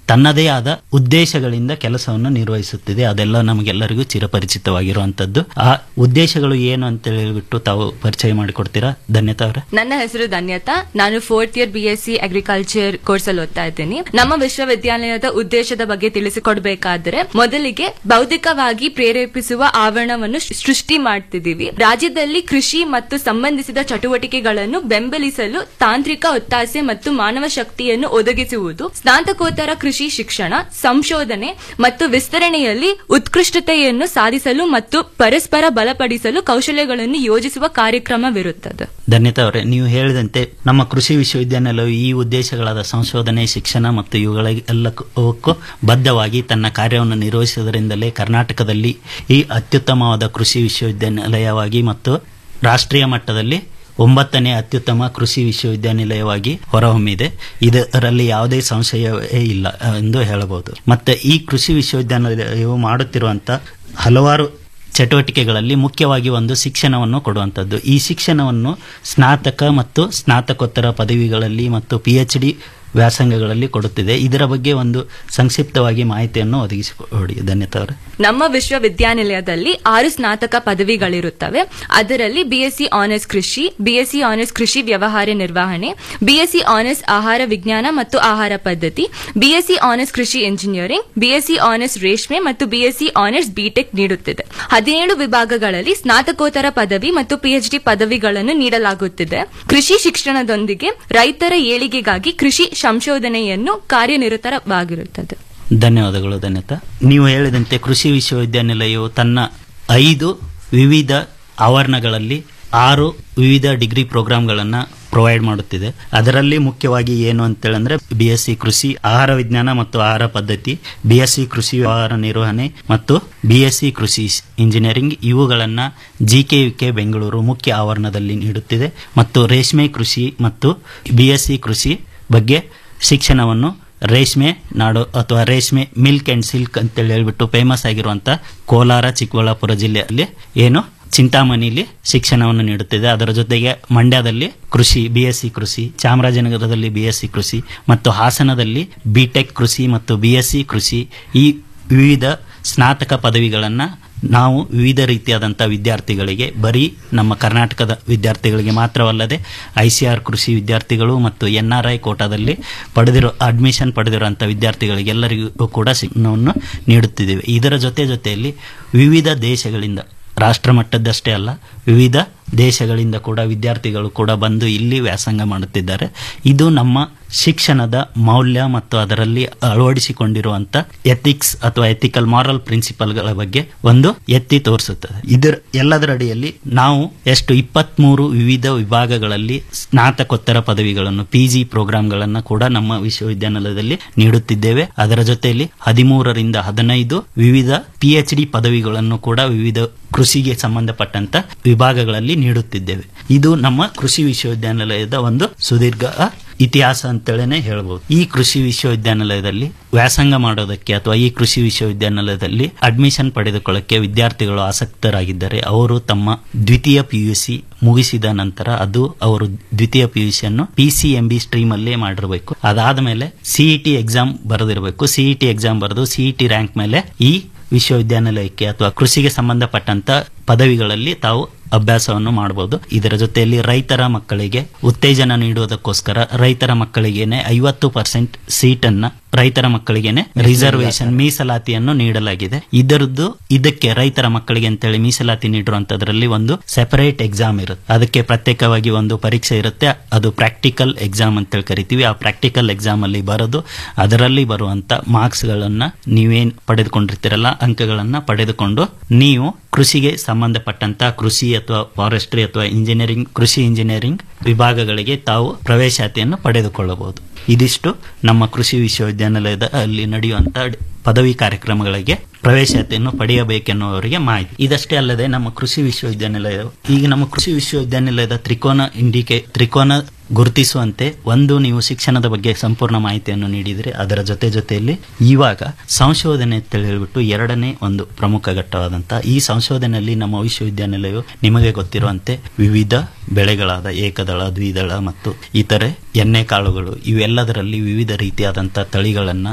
ತನ್ನದೇ ಆದ ಉದ್ದೇಶಗಳಿಂದ ಕೆಲಸವನ್ನು ನಿರ್ವಹಿಸುತ್ತಿದೆ ಅದೆಲ್ಲ ನಮಗೆಲ್ಲರಿಗೂ ಚಿರಪರಿಚಿತವಾಗಿರುವಂತದ್ದು ಆ ಉದ್ದೇಶಗಳು ಏನು ಅಂತ ಹೇಳಿಬಿಟ್ಟು ತಾವು ಪರಿಚಯ ಮಾಡಿಕೊಡ್ತೀರಾ ಧನ್ಯತಾ ಅವರೇ ನನ್ನ ಹೆಸರು ಧನ್ಯತಾ ನಾನು fourth year B S C agriculture course ಅಲ್ಲಿ ಓದ್ತಾ ಇದ್ದೀನಿ ನಮ್ಮ ವಿಶ್ವವಿದ್ಯಾಲಯದ ಉದ್ದೇಶದ ಬಗ್ಗೆ ತಿಳಿಸಿಕೊಡ್ಬೇಕಾದ್ರೆ ಮೊದಲಿಗೆ ಬೌದ್ಧಿಕವಾಗಿ ಪ್ರೇರೇಪಿಸುವ ಆವರಣವನ್ನು ಸೃ- ಸೃಷ್ಟಿ ಮಾಡ್ತಿದ್ದೀವಿ ರಾಜ್ಯದಲ್ಲಿ ಕೃಷಿ ಮತ್ತು ಸಂಬಂಧಿಸಿದ ಚಟುವಟಿಕೆಗಳನ್ನು ಬೆಂಬಲಿಸಲು ತಾಂತ್ರಿಕ ಒತ್ತಾಸೆ ಮತ್ತು ಮಾನವ ಶಕ್ತಿಯನ್ನು ಒದಗಿಸುವುದು ಸ್ನಾತಕೋತ್ತರ ಕೃಷಿ ಶಿಕ್ಷಣ ಸಂಶೋಧನೆ ಮತ್ತು ವಿಸ್ತರಣೆಯಲ್ಲಿ ಉತ್ಕೃಷ್ಟತೆಯನ್ನು ಸಾಧಿಸಲು ಮತ್ತು ಪರಸ್ಪರ ಬಲಪಡಿಸಲು ಕೌಶಲ್ಯಗಳನ್ನು ಯೋಜಿಸುವ ಕಾರ್ಯಕ್ರಮವಿರುತ್ತದೆ ಧನ್ಯತಾ ಅವರೇ ನೀವು ಹೇಳಿದಂತೆ ನಮ್ಮ ಕೃಷಿ ವಿಶ್ವವಿದ್ಯಾನಿಲಯವು ಈ ಉದ್ದೇಶಗಳಾದ ಸಂಶೋಧನೆ ಶಿಕ್ಷಣ ಮತ್ತು ಇವುಗಳೆಲ್ಲಕ್ಕೂ ಬದ್ಧವಾಗಿ ತನ್ನ ಕಾರ್ಯವನ್ನು ನಿರ್ವಹಿಸುವುದರಿಂದಲೇ ಕರ್ನಾಟಕದಲ್ಲಿ ಈ ಅತ್ಯುತ್ತಮವಾದ ಕೃಷಿ ವಿಶ್ವವಿದ್ಯಾನಿಲಯವಾಗಿ ಮತ್ತು ರಾಷ್ಟ್ರೀಯ ಮಟ್ಟದಲ್ಲಿ ಒಂಬತ್ತನೇ ಅತ್ಯುತ್ತಮ ಕೃಷಿ ವಿಶ್ವವಿದ್ಯಾನಿಲಯವಾಗಿ ಹೊರಹೊಮ್ಮಿದೆ ಇದರಲ್ಲಿ ಯಾವುದೇ ಸಂಶಯವೇ ಇಲ್ಲ ಆ, ಎಂದು ಹೇಳಬಹುದು ಮತ್ತೆ ಈ ಕೃಷಿ ವಿಶ್ವವಿದ್ಯಾನಿಲಯವು ಮಾಡುತ್ತಿರುವಂತ ಹಲವಾರು ಚಟುವಟಿಕೆಗಳಲ್ಲಿ ಮುಖ್ಯವಾಗಿ ಒಂದು ಶಿಕ್ಷಣವನ್ನು ಕೊಡುವಂಥದ್ದು ಈ ಶಿಕ್ಷಣವನ್ನು ಸ್ನಾತಕ ಮತ್ತು ಸ್ನಾತಕೋತ್ತರ ಪದವಿಗಳಲ್ಲಿ ಮತ್ತು ಪಿ ಎಚ್ ಡಿ ವ್ಯಾಸಂಗಗಳಲ್ಲಿ ಕೊಡುತ್ತಿದೆ ಇದರ ಬಗ್ಗೆ ಒಂದು ಸಂಕ್ಷಿಪ್ತವಾಗಿ ಮಾಹಿತಿಯನ್ನು ಒದಗಿಸಿಕೊಡಿ ಧನ್ಯತಾ ಅವರೇ ನಮ್ಮ ವಿಶ್ವವಿದ್ಯಾನಿಲಯದಲ್ಲಿ ಆರು ಸ್ನಾತಕ ಪದವಿಗಳಿರುತ್ತವೆ ಅದರಲ್ಲಿ ಬಿಎಸ್ಸಿ ಆನರ್ಸ್ ಕೃಷಿ ಬಿಎಸ್ಸಿ ಆನರ್ಸ್ ಕೃಷಿ ವ್ಯವಹಾರ ನಿರ್ವಹಣೆ ಬಿಎಸ್ಸಿ ಆನರ್ಸ್ ಆಹಾರ ವಿಜ್ಞಾನ ಮತ್ತು ಆಹಾರ ಪದ್ಧತಿ ಬಿಎಸ್ಸಿ ಆನರ್ಸ್ ಕೃಷಿ ಇಂಜಿನಿಯರಿಂಗ್ ಬಿಎಸ್ಸಿ ಆನರ್ಸ್ ರೇಷ್ಮೆ ಮತ್ತು ಬಿಎಸ್ಸಿ ಆನರ್ಸ್ ಬಿಟೆಕ್ ನೀಡುತ್ತಿದೆ ಹದಿನೇಳು ವಿಭಾಗಗಳಲ್ಲಿ ಸ್ನಾತಕೋತ್ತರ ಪದವಿ ಮತ್ತು ಪಿಎಚ್ಡಿ ಪದವಿಗಳನ್ನು ನೀಡಲಾಗುತ್ತಿದೆ ಕೃಷಿ ಶಿಕ್ಷಣದೊಂದಿಗೆ ರೈತರ ಏಳಿಗೆಗಾಗಿ ಕೃಷಿ ಸಂಶೋಧನೆಯನ್ನು ಕಾರ್ಯನಿರತವಾಗಿರುತ್ತದೆ ಧನ್ಯವಾದಗಳು ಧನ್ಯತಾ ನೀವು ಹೇಳಿದಂತೆ ಕೃಷಿ ವಿಶ್ವವಿದ್ಯಾನಿಲಯವು ತನ್ನ ಐದು ವಿವಿಧ ಆವರಣಗಳಲ್ಲಿ ಆರು ವಿವಿಧ ಡಿಗ್ರಿ ಪ್ರೋಗ್ರಾಂಗಳನ್ನು ಪ್ರೊವೈಡ್ ಮಾಡುತ್ತಿದೆ ಅದರಲ್ಲಿ ಮುಖ್ಯವಾಗಿ ಏನು ಅಂತೇಳಂದ್ರೆ ಬಿ ಎಸ್ ಸಿ ಕೃಷಿ ಆಹಾರ ವಿಜ್ಞಾನ ಮತ್ತು ಆಹಾರ ಪದ್ಧತಿ ಬಿ ಎಸ್ ಸಿ ಕೃಷಿ ವ್ಯವಹಾರ ನಿರ್ವಹಣೆ ಮತ್ತು ಬಿ ಎಸ್ ಸಿ ಕೃಷಿ ಇಂಜಿನಿಯರಿಂಗ್ ಇವುಗಳನ್ನ G K V K Bengaluru ಮುಖ್ಯ ಆವರಣದಲ್ಲಿ ನೀಡುತ್ತಿದೆ ಮತ್ತು ರೇಷ್ಮೆ ಕೃಷಿ ಮತ್ತು ಬಿ ಎಸ್ ಸಿ ಕೃಷಿ ಬಗ್ಗೆ ಶಿಕ್ಷಣವನ್ನು ರೇಷ್ಮೆ ನಾಡು ಅಥವಾ ರೇಷ್ಮೆ ಮಿಲ್ಕ್ ಅಂಡ್ ಸಿಲ್ಕ್ ಅಂತೇಳಿ ಹೇಳ್ಬಿಟ್ಟು ಫೇಮಸ್ ಆಗಿರುವಂತ ಕೋಲಾರ ಚಿಕ್ಕಬಳ್ಳಾಪುರ ಜಿಲ್ಲೆಯಲ್ಲಿ ಏನು ಚಿಂತಾಮಣಿಲಿ ಶಿಕ್ಷಣವನ್ನು ನೀಡುತ್ತಿದೆ ಅದರ ಜೊತೆಗೆ ಮಂಡ್ಯದಲ್ಲಿ ಕೃಷಿ ಬಿ ಎಸ್ ಸಿ ಕೃಷಿ ಚಾಮರಾಜನಗರದಲ್ಲಿ ಬಿ ಎಸ್ ಸಿ ಕೃಷಿ ಮತ್ತು ಹಾಸನದಲ್ಲಿ ಬಿಟೆಕ್ ಕೃಷಿ ಮತ್ತು ಬಿ ಎಸ್ ಸಿ ಕೃಷಿ ಈ ವಿವಿಧ ಸ್ನಾತಕ ಪದವಿಗಳನ್ನು ನಾವು ವಿವಿಧ ರೀತಿಯಾದಂಥ ವಿದ್ಯಾರ್ಥಿಗಳಿಗೆ ಬರೀ ನಮ್ಮ ಕರ್ನಾಟಕದ ವಿದ್ಯಾರ್ಥಿಗಳಿಗೆ ಮಾತ್ರವಲ್ಲದೆ ಐ ಸಿ ಆರ್ ಕೃಷಿ ವಿದ್ಯಾರ್ಥಿಗಳು ಮತ್ತು ಎನ್ ಆರ್ ಐ ಕೋಟಾದಲ್ಲಿ ಪಡೆದಿರೋ ಅಡ್ಮಿಷನ್ ಪಡೆದಿರುವಂಥ ವಿದ್ಯಾರ್ಥಿಗಳಿಗೆ ಎಲ್ಲರಿಗೂ ಕೂಡ ಶಿಕ್ಷಣವನ್ನು ನೀಡುತ್ತಿದ್ದೇವೆ ಇದರ ಜೊತೆ ಜೊತೆಯಲ್ಲಿ ವಿವಿಧ ದೇಶಗಳಿಂದ ರಾಷ್ಟ್ರ ಮಟ್ಟದ್ದಷ್ಟೇ ಅಲ್ಲ ವಿವಿಧ ದೇಶಗಳಿಂದ ಕೂಡ ವಿದ್ಯಾರ್ಥಿಗಳು ಕೂಡ ಬಂದು ಇಲ್ಲಿ ವ್ಯಾಸಂಗ ಮಾಡುತ್ತಿದ್ದಾರೆ ಇದು ನಮ್ಮ ಶಿಕ್ಷಣದ ಮೌಲ್ಯ ಮತ್ತು ಅದರಲ್ಲಿ ಅಳವಡಿಸಿಕೊಂಡಿರುವಂತ ಎಥಿಕ್ಸ್ ಅಥವಾ ಎಥಿಕಲ್ ಮಾರಲ್ ಪ್ರಿನ್ಸಿಪಲ್ಗಳ ಬಗ್ಗೆ ಒಂದು ಎತ್ತಿ ತೋರಿಸುತ್ತದೆ ಇದರ ಎಲ್ಲದರ ಅಡಿಯಲ್ಲಿ ನಾವು ಎಷ್ಟು ಇಪ್ಪತ್ಮೂರು ವಿವಿಧ ವಿಭಾಗಗಳಲ್ಲಿ ಸ್ನಾತಕೋತ್ತರ ಪದವಿಗಳನ್ನು ಪಿ ಜಿ ಪ್ರೋಗ್ರಾಂಗಳನ್ನು ಕೂಡ ನಮ್ಮ ವಿಶ್ವವಿದ್ಯಾನಿಲಯದಲ್ಲಿ ನೀಡುತ್ತಿದ್ದೇವೆ ಅದರ ಜೊತೆಯಲ್ಲಿ ಹದಿಮೂರರಿಂದ ಹದಿನೈದು ವಿವಿಧ ಪಿ ಎಚ್ ಡಿ ಪದವಿಗಳನ್ನು ಕೂಡ ವಿವಿಧ ಕೃಷಿಗೆ ಸಂಬಂಧಪಟ್ಟಂತ ವಿಭಾಗಗಳಲ್ಲಿ ನೀಡುತ್ತಿದ್ದೇವೆ ಇದು ನಮ್ಮ ಕೃಷಿ ವಿಶ್ವವಿದ್ಯಾನಿಲಯದ ಒಂದು ಸುದೀರ್ಘ ಇತಿಹಾಸ ಅಂತೇಳಿನೇ ಹೇಳ್ಬೋದು ಈ ಕೃಷಿ ವಿಶ್ವವಿದ್ಯಾನಿಲಯದಲ್ಲಿ ವ್ಯಾಸಂಗ ಮಾಡೋದಕ್ಕೆ ಅಥವಾ ಈ ಕೃಷಿ ವಿಶ್ವವಿದ್ಯಾನಿಲಯದಲ್ಲಿ ಅಡ್ಮಿಷನ್ ಪಡೆದುಕೊಳ್ಳಕ್ಕೆ ವಿದ್ಯಾರ್ಥಿಗಳು ಆಸಕ್ತರಾಗಿದ್ದರೆ ಅವರು ತಮ್ಮ ದ್ವಿತೀಯ ಪಿಯುಸಿ ಮುಗಿಸಿದ ನಂತರ ಅದು ಅವರು ದ್ವಿತೀಯ ಪಿಯುಸಿಯನ್ನು P C M B stream ಅಲ್ಲೇ ಮಾಡಿರಬೇಕು ಅದಾದ ಮೇಲೆ ಸಿಇಟಿ ಎಕ್ಸಾಮ್ ಬರೆದಿರಬೇಕು ಸಿಇಟಿ ಎಕ್ಸಾಮ್ ಬರೆದು ಸಿಇಟಿ ರ್ಯಾಂಕ್ ಮೇಲೆ ಈ ವಿಶ್ವವಿದ್ಯಾನಿಲಯಕ್ಕೆ ಅಥವಾ ಕೃಷಿಗೆ ಸಂಬಂಧಪಟ್ಟಂತ ಪದವಿಗಳಲ್ಲಿ ತಾವು ಅಭ್ಯಾಸವನ್ನು ಮಾಡಬಹುದು ಇದರ ಜೊತೆಯಲ್ಲಿ ರೈತರ ಮಕ್ಕಳಿಗೆ ಉತ್ತೇಜನ ನೀಡುವುದಕ್ಕೋಸ್ಕರ ರೈತರ ಮಕ್ಕಳಿಗೇನೆ ಐವತ್ತು ಪರ್ಸೆಂಟ್ ಸೀಟ್ ಅನ್ನ ರೈತರ ಮಕ್ಕಳಿಗೇನೆ ರಿಸರ್ವೇಶನ್ ಮೀಸಲಾತಿಯನ್ನು ನೀಡಲಾಗಿದೆ ಇದರದ್ದು ಇದಕ್ಕೆ ರೈತರ ಮಕ್ಕಳಿಗೆ ಅಂತೇಳಿ ಮೀಸಲಾತಿ ನೀಡಿರುವಂತದ್ರಲ್ಲಿ ಒಂದು ಸೆಪರೇಟ್ ಎಕ್ಸಾಮ್ ಇರುತ್ತೆ ಅದಕ್ಕೆ ಪ್ರತ್ಯೇಕವಾಗಿ ಒಂದು ಪರೀಕ್ಷೆ ಇರುತ್ತೆ ಅದು ಪ್ರಾಕ್ಟಿಕಲ್ ಎಕ್ಸಾಮ್ ಅಂತೇಳಿ ಕರಿತೀವಿ ಆ ಪ್ರಾಕ್ಟಿಕಲ್ ಎಕ್ಸಾಮ್ ಅಲ್ಲಿ ಬರೋದು ಅದರಲ್ಲಿ ಬರುವಂತ ಮಾರ್ಕ್ಸ್ ಗಳನ್ನ ನೀವೇನ್ ಪಡೆದುಕೊಂಡಿರ್ತೀರಲ್ಲ ಅಂಕಗಳನ್ನ ಪಡೆದುಕೊಂಡು ನೀವು ಕೃಷಿಗೆ ಸಂಬಂಧಪಟ್ಟಂತ ಕೃಷಿ ಅಥವಾ ಫಾರೆಸ್ಟ್ರಿ ಅಥವಾ ಇಂಜಿನಿಯರಿಂಗ್ ಕೃಷಿ ಇಂಜಿನಿಯರಿಂಗ್ ವಿಭಾಗಗಳಿಗೆ ತಾವು ಪ್ರವೇಶಾತಿಯನ್ನು ಪಡೆದುಕೊಳ್ಳಬಹುದು ಇದಿಷ್ಟು ನಮ್ಮ ಕೃಷಿ ವಿಶ್ವವಿದ್ಯಾನಿಲಯದ ಅಲ್ಲಿ ನಡೆಯುವಂತ ಪದವಿ ಕಾರ್ಯಕ್ರಮಗಳಿಗೆ ಪ್ರವೇಶಾತಿಯನ್ನು ಪಡೆಯಬೇಕೆನ್ನುವವರಿಗೆ ಮಾಹಿತಿ ಇದಷ್ಟೇ ಅಲ್ಲದೆ ನಮ್ಮ ಕೃಷಿ ವಿಶ್ವವಿದ್ಯಾನಿಲಯ ಈಗ ನಮ್ಮ ಕೃಷಿ ವಿಶ್ವವಿದ್ಯಾನಿಲಯದ ತ್ರಿಕೋನ ಇಂಡಿಕೆ ತ್ರಿಕೋನ ಗುರುತಿಸುವಂತೆ ಒಂದು ನೀವು ಶಿಕ್ಷಣದ ಬಗ್ಗೆ ಸಂಪೂರ್ಣ ಮಾಹಿತಿಯನ್ನು ನೀಡಿದರೆ ಅದರ ಜೊತೆ ಜೊತೆಯಲ್ಲಿ ಇವಾಗ ಸಂಶೋಧನೆ ಅಂತ ಹೇಳ್ಬಿಟ್ಟು ಎರಡನೇ ಒಂದು ಪ್ರಮುಖ ಘಟ್ಟವಾದಂತಹ ಈ ಸಂಶೋಧನೆಯಲ್ಲಿ ನಮ್ಮ ವಿಶ್ವವಿದ್ಯಾನಿಲಯವು ನಿಮಗೆ ಗೊತ್ತಿರುವಂತೆ ವಿವಿಧ ಬೆಳೆಗಳಾದ ಏಕದಳ ದ್ವಿದಳ ಮತ್ತು ಇತರೆ ಎಣ್ಣೆ ಕಾಳುಗಳು ಇವೆಲ್ಲದರಲ್ಲಿ ವಿವಿಧ ರೀತಿಯಾದಂತಹ ತಳಿಗಳನ್ನ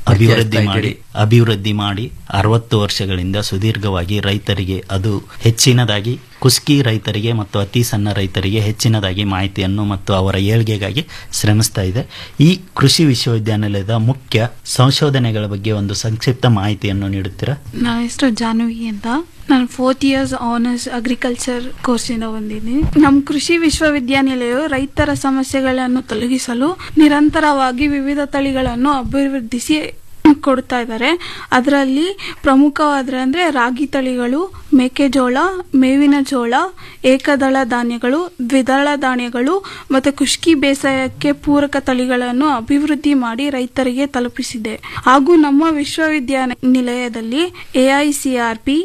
ಅಭಿವೃದ್ಧಿ ಮಾಡಿ ಅಭಿವೃದ್ಧಿ ಮಾಡಿ ಅರವತ್ತು ವರ್ಷಗಳಿಂದ ಸುದೀರ್ಘವಾಗಿ ರೈತರಿಗೆ ಅದು ಹೆಚ್ಚಿನದಾಗಿ ಕುಸ್ಕಿ ರೈತರಿಗೆ ಮತ್ತು ಅತಿ ಸಣ್ಣ ರೈತರಿಗೆ ಹೆಚ್ಚಿನದಾಗಿ ಮಾಹಿತಿಯನ್ನು ಮತ್ತು ಅವರ ಏಳ್ಗೆಗಾಗಿ ಶ್ರಮಿಸ್ತಾ ಇದೆ ಈ ಕೃಷಿ ವಿಶ್ವವಿದ್ಯಾನಿಲಯದ ಮುಖ್ಯ ಸಂಶೋಧನೆಗಳ ಬಗ್ಗೆ ಒಂದು ಸಂಕ್ಷಿಪ್ತ ಮಾಹಿತಿಯನ್ನು ನೀಡುತ್ತೀರಾ ನನ್ನ ಹೆಸರು ಜಾಹ್ನವಿ ಅಂತ ನಾನು ಫೋರ್ತ್ ಇಯರ್ಸ್ ಆನರ್ಸ್ ಅಗ್ರಿಕಲ್ಚರ್ ಕೋರ್ಸಿಂದ ಬಂದಿದ್ದೀನಿ ನಮ್ಮ ಕೃಷಿ ವಿಶ್ವವಿದ್ಯಾನಿಲಯವು ರೈತರ ಸಮಸ್ಯೆಗಳನ್ನು ತೊಲಗಿಸಲು ನಿರಂತರವಾಗಿ ವಿವಿಧ ತಳಿಗಳನ್ನು ಅಭಿವೃದ್ಧಿಸಿ ಕೊಡ್ತಾ ಇದ್ದಾರೆ ಅದರಲ್ಲಿ ಪ್ರಮುಖವಾದ್ರೆ ಅಂದರೆ ರಾಗಿ ತಳಿಗಳು ಮೆಕ್ಕೆಜೋಳ ಮೇವಿನ ಜೋಳ ಏಕದಳ ಧಾನ್ಯಗಳು ದ್ವಿದಳ ಧಾನ್ಯಗಳು ಮತ್ತು ಖುಷ್ಕಿ ಬೇಸಾಯಕ್ಕೆ ಪೂರಕ ತಳಿಗಳನ್ನು ಅಭಿವೃದ್ಧಿ ಮಾಡಿ ರೈತರಿಗೆ ತಲುಪಿಸಿದೆ ಹಾಗೂ ನಮ್ಮ ವಿಶ್ವವಿದ್ಯಾನಿಲಯದಲ್ಲಿ ಎಐಸಿಆರ್ಪಿ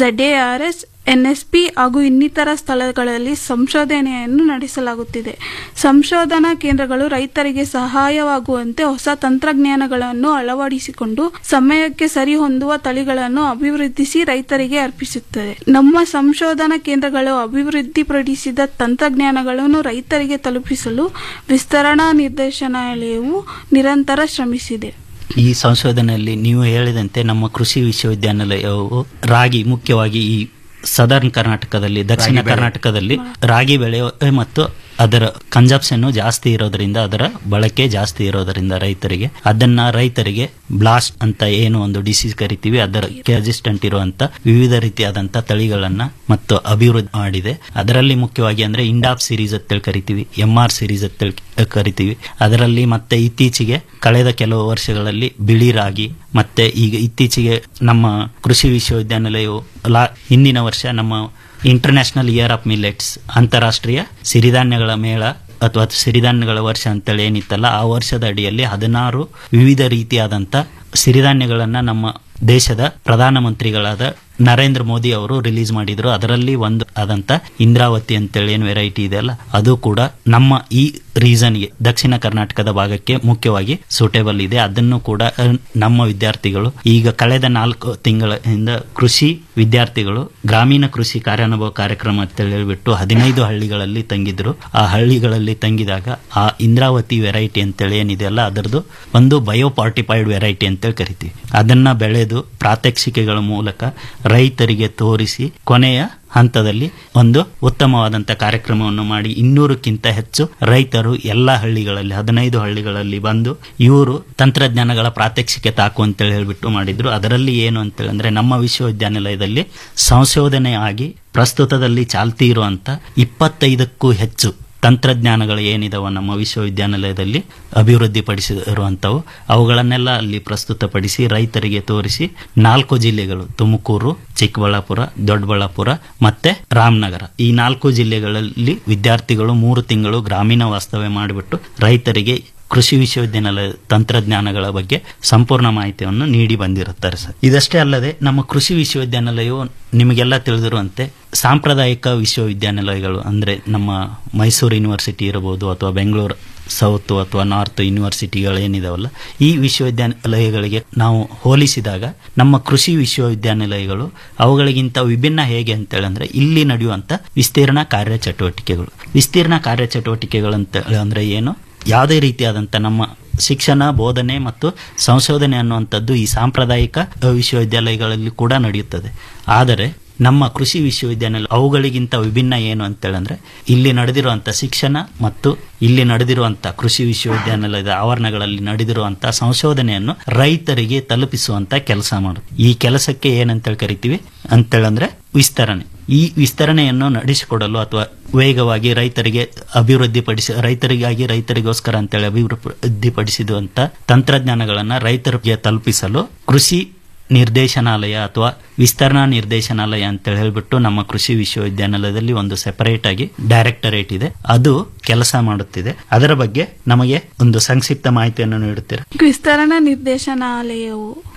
ಎಸ್ ಎನ್ಎಸ್ಪಿ ಹಾಗೂ ಇನ್ನಿತರ ಸ್ಥಳಗಳಲ್ಲಿ ಸಂಶೋಧನೆಯನ್ನು ನಡೆಸಲಾಗುತ್ತಿದೆ ಸಂಶೋಧನಾ ಕೇಂದ್ರಗಳು ರೈತರಿಗೆ ಸಹಾಯವಾಗುವಂತೆ ಹೊಸ ತಂತ್ರಜ್ಞಾನಗಳನ್ನು ಅಳವಡಿಸಿಕೊಂಡು ಸಮಯಕ್ಕೆ ಸರಿ ಹೊಂದುವ ತಳಿಗಳನ್ನು ಅಭಿವೃದ್ಧಿಸಿ ರೈತರಿಗೆ ಅರ್ಪಿಸುತ್ತದೆ ನಮ್ಮ ಸಂಶೋಧನಾ ಕೇಂದ್ರಗಳು ಅಭಿವೃದ್ಧಿಪಡಿಸಿದ ತಂತ್ರಜ್ಞಾನಗಳನ್ನು ರೈತರಿಗೆ ತಲುಪಿಸಲು ವಿಸ್ತರಣಾ ನಿರ್ದೇಶನಾಲಯವು ನಿರಂತರ ಶ್ರಮಿಸಿದೆ ಈ ಸಂಶೋಧನೆಯಲ್ಲಿ ನೀವು ಹೇಳಿದಂತೆ ನಮ್ಮ ಕೃಷಿ ವಿಶ್ವವಿದ್ಯಾನಿಲಯವು ರಾಗಿ ಮುಖ್ಯವಾಗಿ ಈ ಸದರ್ನ್ ಕರ್ನಾಟಕದಲ್ಲಿ ದಕ್ಷಿಣ ರಾಗಿ ಬೆಳೆ. ಕರ್ನಾಟಕದಲ್ಲಿ ರಾಗಿ ಬೆಳೆ ಮತ್ತು ಅದರ ಕನ್ಸಪ್ಷನ್ ಜಾಸ್ತಿ ಇರೋದ್ರಿಂದ ಅದರ ಬಳಕೆ ಜಾಸ್ತಿ ಇರೋದ್ರಿಂದ ರೈತರಿಗೆ ಅದನ್ನ ರೈತರಿಗೆ ಬ್ಲಾಸ್ಟ್ ಅಂತ ಏನು ಒಂದು ಡಿಸೀಸ್ ಕರಿತೀವಿ ಅದರ ರೆಸಿಸ್ಟೆಂಟ್ ಇರುವಂತ ವಿವಿಧ ರೀತಿಯಾದಂತ ತಳಿಗಳನ್ನ ಮತ್ತು ಅಭಿವೃದ್ಧಿ ಮಾಡಿದೆ ಅದರಲ್ಲಿ ಮುಖ್ಯವಾಗಿ ಅಂದ್ರೆ ಇಂಡಾಪ್ ಸಿರೀಸ್ ಅಂತೇಳಿ ಕರಿತೀವಿ ಎಂ ಆರ್ ಸಿರೀಸ್ ಅಂತೇಳಿ ಕರಿತೀವಿ ಅದರಲ್ಲಿ ಮತ್ತೆ ಇತ್ತೀಚೆಗೆ ಕಳೆದ ಕೆಲವು ವರ್ಷಗಳಲ್ಲಿ ಬಿಳಿ ರಾಗಿ ಮತ್ತೆ ಈಗ ಇತ್ತೀಚೆಗೆ ನಮ್ಮ ಕೃಷಿ ವಿಶ್ವವಿದ್ಯಾನಿಲಯವು ಲಾ ಹಿಂದಿನ ವರ್ಷ ನಮ್ಮ ಇಂಟರ್ನ್ಯಾಷನಲ್ ಇಯರ್ ಆಫ್ ಮಿಲೆಟ್ಸ್ ಅಂತಾರಾಷ್ಟ್ರೀಯ ಸಿರಿಧಾನ್ಯಗಳ ಮೇಳ ಅಥವಾ ಸಿರಿಧಾನ್ಯಗಳ ವರ್ಷ ಅಂತೇಳಿ ಏನಿತ್ತಲ್ಲ ಆ ವರ್ಷದ ಅಡಿಯಲ್ಲಿ ಹದಿನಾರು ವಿವಿಧ ರೀತಿಯಾದಂಥ ಸಿರಿಧಾನ್ಯಗಳನ್ನ ನಮ್ಮ ದೇಶದ ಪ್ರಧಾನಮಂತ್ರಿಗಳಾದ ನರೇಂದ್ರ ಮೋದಿ ಅವರು ರಿಲೀಸ್ ಮಾಡಿದ್ರು ಅದರಲ್ಲಿ ಒಂದು ಆದಂತ ಇಂದ್ರಾವತಿ ಅಂತೇಳಿ ಏನು ವೆರೈಟಿ ಇದೆ ಅಲ್ಲ ಅದು ಕೂಡ ನಮ್ಮ ಈ ರೀಸನ್ಗೆ ದಕ್ಷಿಣ ಕರ್ನಾಟಕದ ಭಾಗಕ್ಕೆ ಮುಖ್ಯವಾಗಿ ಸೂಟೇಬಲ್ ಇದೆ ಅದನ್ನು ಕೂಡ ಅಹ್, ನಮ್ಮ ವಿದ್ಯಾರ್ಥಿಗಳು ಈಗ ಕಳೆದ ನಾಲ್ಕು ತಿಂಗಳಿಂದ ಕೃಷಿ ವಿದ್ಯಾರ್ಥಿಗಳು ಗ್ರಾಮೀಣ ಕೃಷಿ ಕಾರ್ಯಾನುಭವ ಕಾರ್ಯಕ್ರಮ ಅಂತ ಹೇಳಿಬಿಟ್ಟು ಹದಿನೈದು ಹಳ್ಳಿಗಳಲ್ಲಿ ತಂಗಿದ್ರು ಆ ಹಳ್ಳಿಗಳಲ್ಲಿ ತಂಗಿದಾಗ ಆ ಇಂದ್ರಾವತಿ ವೆರೈಟಿ ಅಂತೇಳಿ ಏನಿದೆ ಅಲ್ಲ ಅದರದ್ದು ಒಂದು ಬಯೋಪಾರ್ಟಿಫೈಡ್ ವೆರೈಟಿ ಅಂತೇಳಿ ಕರಿತೀವಿ ಅದನ್ನ ಬೆಳೆದು ಪ್ರಾತ್ಯಕ್ಷಿಕೆಗಳ ಮೂಲಕ ರೈತರಿಗೆ ತೋರಿಸಿ ಕೊನೆಯ ಹಂತದಲ್ಲಿ ಒಂದು ಉತ್ತಮವಾದಂಥ ಕಾರ್ಯಕ್ರಮವನ್ನು ಮಾಡಿ ಇನ್ನೂರಕ್ಕಿಂತ ಹೆಚ್ಚು ರೈತರು ಎಲ್ಲ ಹಳ್ಳಿಗಳಲ್ಲಿ ಹದಿನೈದು ಹಳ್ಳಿಗಳಲ್ಲಿ ಬಂದು ಇವರು ತಂತ್ರಜ್ಞಾನಗಳ ಪ್ರಾತ್ಯಕ್ಷಿಕೆ ತಾಕು ಅಂತೇಳಿ ಹೇಳ್ಬಿಟ್ಟು ಮಾಡಿದ್ರು ಅದರಲ್ಲಿ ಏನು ಅಂತೇಳಿ ಅಂದ್ರೆ ನಮ್ಮ ವಿಶ್ವವಿದ್ಯಾನಿಲಯದಲ್ಲಿ ಸಂಶೋಧನೆ ಆಗಿ ಪ್ರಸ್ತುತದಲ್ಲಿ ಚಾಲ್ತಿ ಇರುವಂತ ಇಪ್ಪತ್ತೈದಕ್ಕೂ ಹೆಚ್ಚು ತಂತ್ರಜ್ಞಾನಗಳು ಏನಿದಾವ ನಮ್ಮ ವಿಶ್ವವಿದ್ಯಾನಿಲಯದಲ್ಲಿ ಅಭಿವೃದ್ಧಿಪಡಿಸಿರುವಂಥವು ಅವುಗಳನ್ನೆಲ್ಲ ಅಲ್ಲಿ ಪ್ರಸ್ತುತಪಡಿಸಿ ರೈತರಿಗೆ ತೋರಿಸಿ ನಾಲ್ಕು ಜಿಲ್ಲೆಗಳು ತುಮಕೂರು ಚಿಕ್ಕಬಳ್ಳಾಪುರ ದೊಡ್ಡಬಳ್ಳಾಪುರ ಮತ್ತೆ ರಾಮನಗರ ಈ ನಾಲ್ಕು ಜಿಲ್ಲೆಗಳಲ್ಲಿ ವಿದ್ಯಾರ್ಥಿಗಳು ಮೂರು ತಿಂಗಳು ಗ್ರಾಮೀಣ ವಾಸ್ತವ್ಯ ಮಾಡಿಬಿಟ್ಟು ರೈತರಿಗೆ ಕೃಷಿ ವಿಶ್ವವಿದ್ಯಾನಿಲಯ ತಂತ್ರಜ್ಞಾನಗಳ ಬಗ್ಗೆ ಸಂಪೂರ್ಣ ಮಾಹಿತಿಯನ್ನು ನೀಡಿ ಬಂದಿರುತ್ತಾರೆ ಸರ್ ಇದಷ್ಟೇ ಅಲ್ಲದೆ ನಮ್ಮ ಕೃಷಿ ವಿಶ್ವವಿದ್ಯಾನಿಲಯವು ನಿಮಗೆಲ್ಲ ತಿಳಿದಿರುವಂತೆ ಸಾಂಪ್ರದಾಯಿಕ ವಿಶ್ವವಿದ್ಯಾನಿಲಯಗಳು ಅಂದ್ರೆ ನಮ್ಮ ಮೈಸೂರು ಯೂನಿವರ್ಸಿಟಿ ಇರಬಹುದು ಅಥವಾ ಬೆಂಗಳೂರು ಸೌತ್ ಅಥವಾ ನಾರ್ತ್ ಯೂನಿವರ್ಸಿಟಿಗಳು ಏನಿದಾವಲ್ಲ ಈ ವಿಶ್ವವಿದ್ಯಾನಿಲಯಗಳಿಗೆ ನಾವು ಹೋಲಿಸಿದಾಗ ನಮ್ಮ ಕೃಷಿ ವಿಶ್ವವಿದ್ಯಾನಿಲಯಗಳು ಅವುಗಳಿಗಿಂತ ವಿಭಿನ್ನ ಹೇಗೆ ಅಂತೇಳಿ ಅಂದ್ರೆ ಇಲ್ಲಿ ನಡೆಯುವಂತ ವಿಸ್ತೀರ್ಣ ಕಾರ್ಯಚಟುವಟಿಕೆಗಳು ವಿಸ್ತೀರ್ಣ ಕಾರ್ಯಚಟುವಟಿಕೆಗಳಂತ ಅಂದ್ರೆ ಏನು ಯಾವುದೇ ರೀತಿಯಾದಂಥ ನಮ್ಮ ಶಿಕ್ಷಣ ಬೋಧನೆ ಮತ್ತು ಸಂಶೋಧನೆ ಅನ್ನುವಂಥದ್ದು ಈ ಸಾಂಪ್ರದಾಯಿಕ ಅ, ವಿಶ್ವವಿದ್ಯಾಲಯಗಳಲ್ಲಿ ಕೂಡ ನಡೆಯುತ್ತದೆ ಆದರೆ ನಮ್ಮ ಕೃಷಿ ವಿಶ್ವವಿದ್ಯಾನಿಲಯ ಅವುಗಳಿಗಿಂತ ವಿಭಿನ್ನ ಏನು ಅಂತೇಳಂದ್ರೆ ಇಲ್ಲಿ ನಡೆದಿರುವಂಥ ಶಿಕ್ಷಣ ಮತ್ತು ಇಲ್ಲಿ ನಡೆದಿರುವಂಥ ಕೃಷಿ ವಿಶ್ವವಿದ್ಯಾನಿಲಯದ ಆವರಣಗಳಲ್ಲಿ ನಡೆದಿರುವಂಥ ಸಂಶೋಧನೆಯನ್ನು ರೈತರಿಗೆ ತಲುಪಿಸುವಂತ ಕೆಲಸ ಮಾಡುತ್ತೆ ಈ ಕೆಲಸಕ್ಕೆ ಏನಂತೇಳಿ ಕರಿತೀವಿ ಅಂತೇಳಂದ್ರೆ ವಿಸ್ತರಣೆ ಈ ವಿಸ್ತರಣೆಯನ್ನು ನಡೆಸಿಕೊಡಲು ಅಥವಾ ವೇಗವಾಗಿ ರೈತರಿಗೆ ಅಭಿವೃದ್ಧಿಪಡಿಸಿ ರೈತರಿಗಾಗಿ ರೈತರಿಗೋಸ್ಕರ ಅಂತೇಳಿ ಅಭಿವೃದ್ಧಿಪಡಿಸಿದಂತ ತಂತ್ರಜ್ಞಾನಗಳನ್ನ ರೈತರಿಗೆ ತಲುಪಿಸಲು ಕೃಷಿ ನಿರ್ದೇಶನಾಲಯ ಅಥವಾ ವಿಸ್ತರಣಾ ನಿರ್ದೇಶನಾಲಯ ಅಂತ ಹೇಳ್ಬಿಟ್ಟು ನಮ್ಮ ಕೃಷಿ ವಿಶ್ವವಿದ್ಯಾನಿಲಯದಲ್ಲಿ ಒಂದು ಸೆಪರೇಟ್ ಆಗಿ ಡೈರೆಕ್ಟರೇಟ್ ಇದೆ ಅದು ಕೆಲಸ ಮಾಡುತ್ತಿದೆ ಅದರ ಬಗ್ಗೆ ನಮಗೆ ಒಂದು ಸಂಕ್ಷಿಪ್ತ ಮಾಹಿತಿಯನ್ನು ನೀಡುತ್ತೀರಾ ವಿಸ್ತರಣಾ ನಿರ್ದೇಶನಾಲಯವು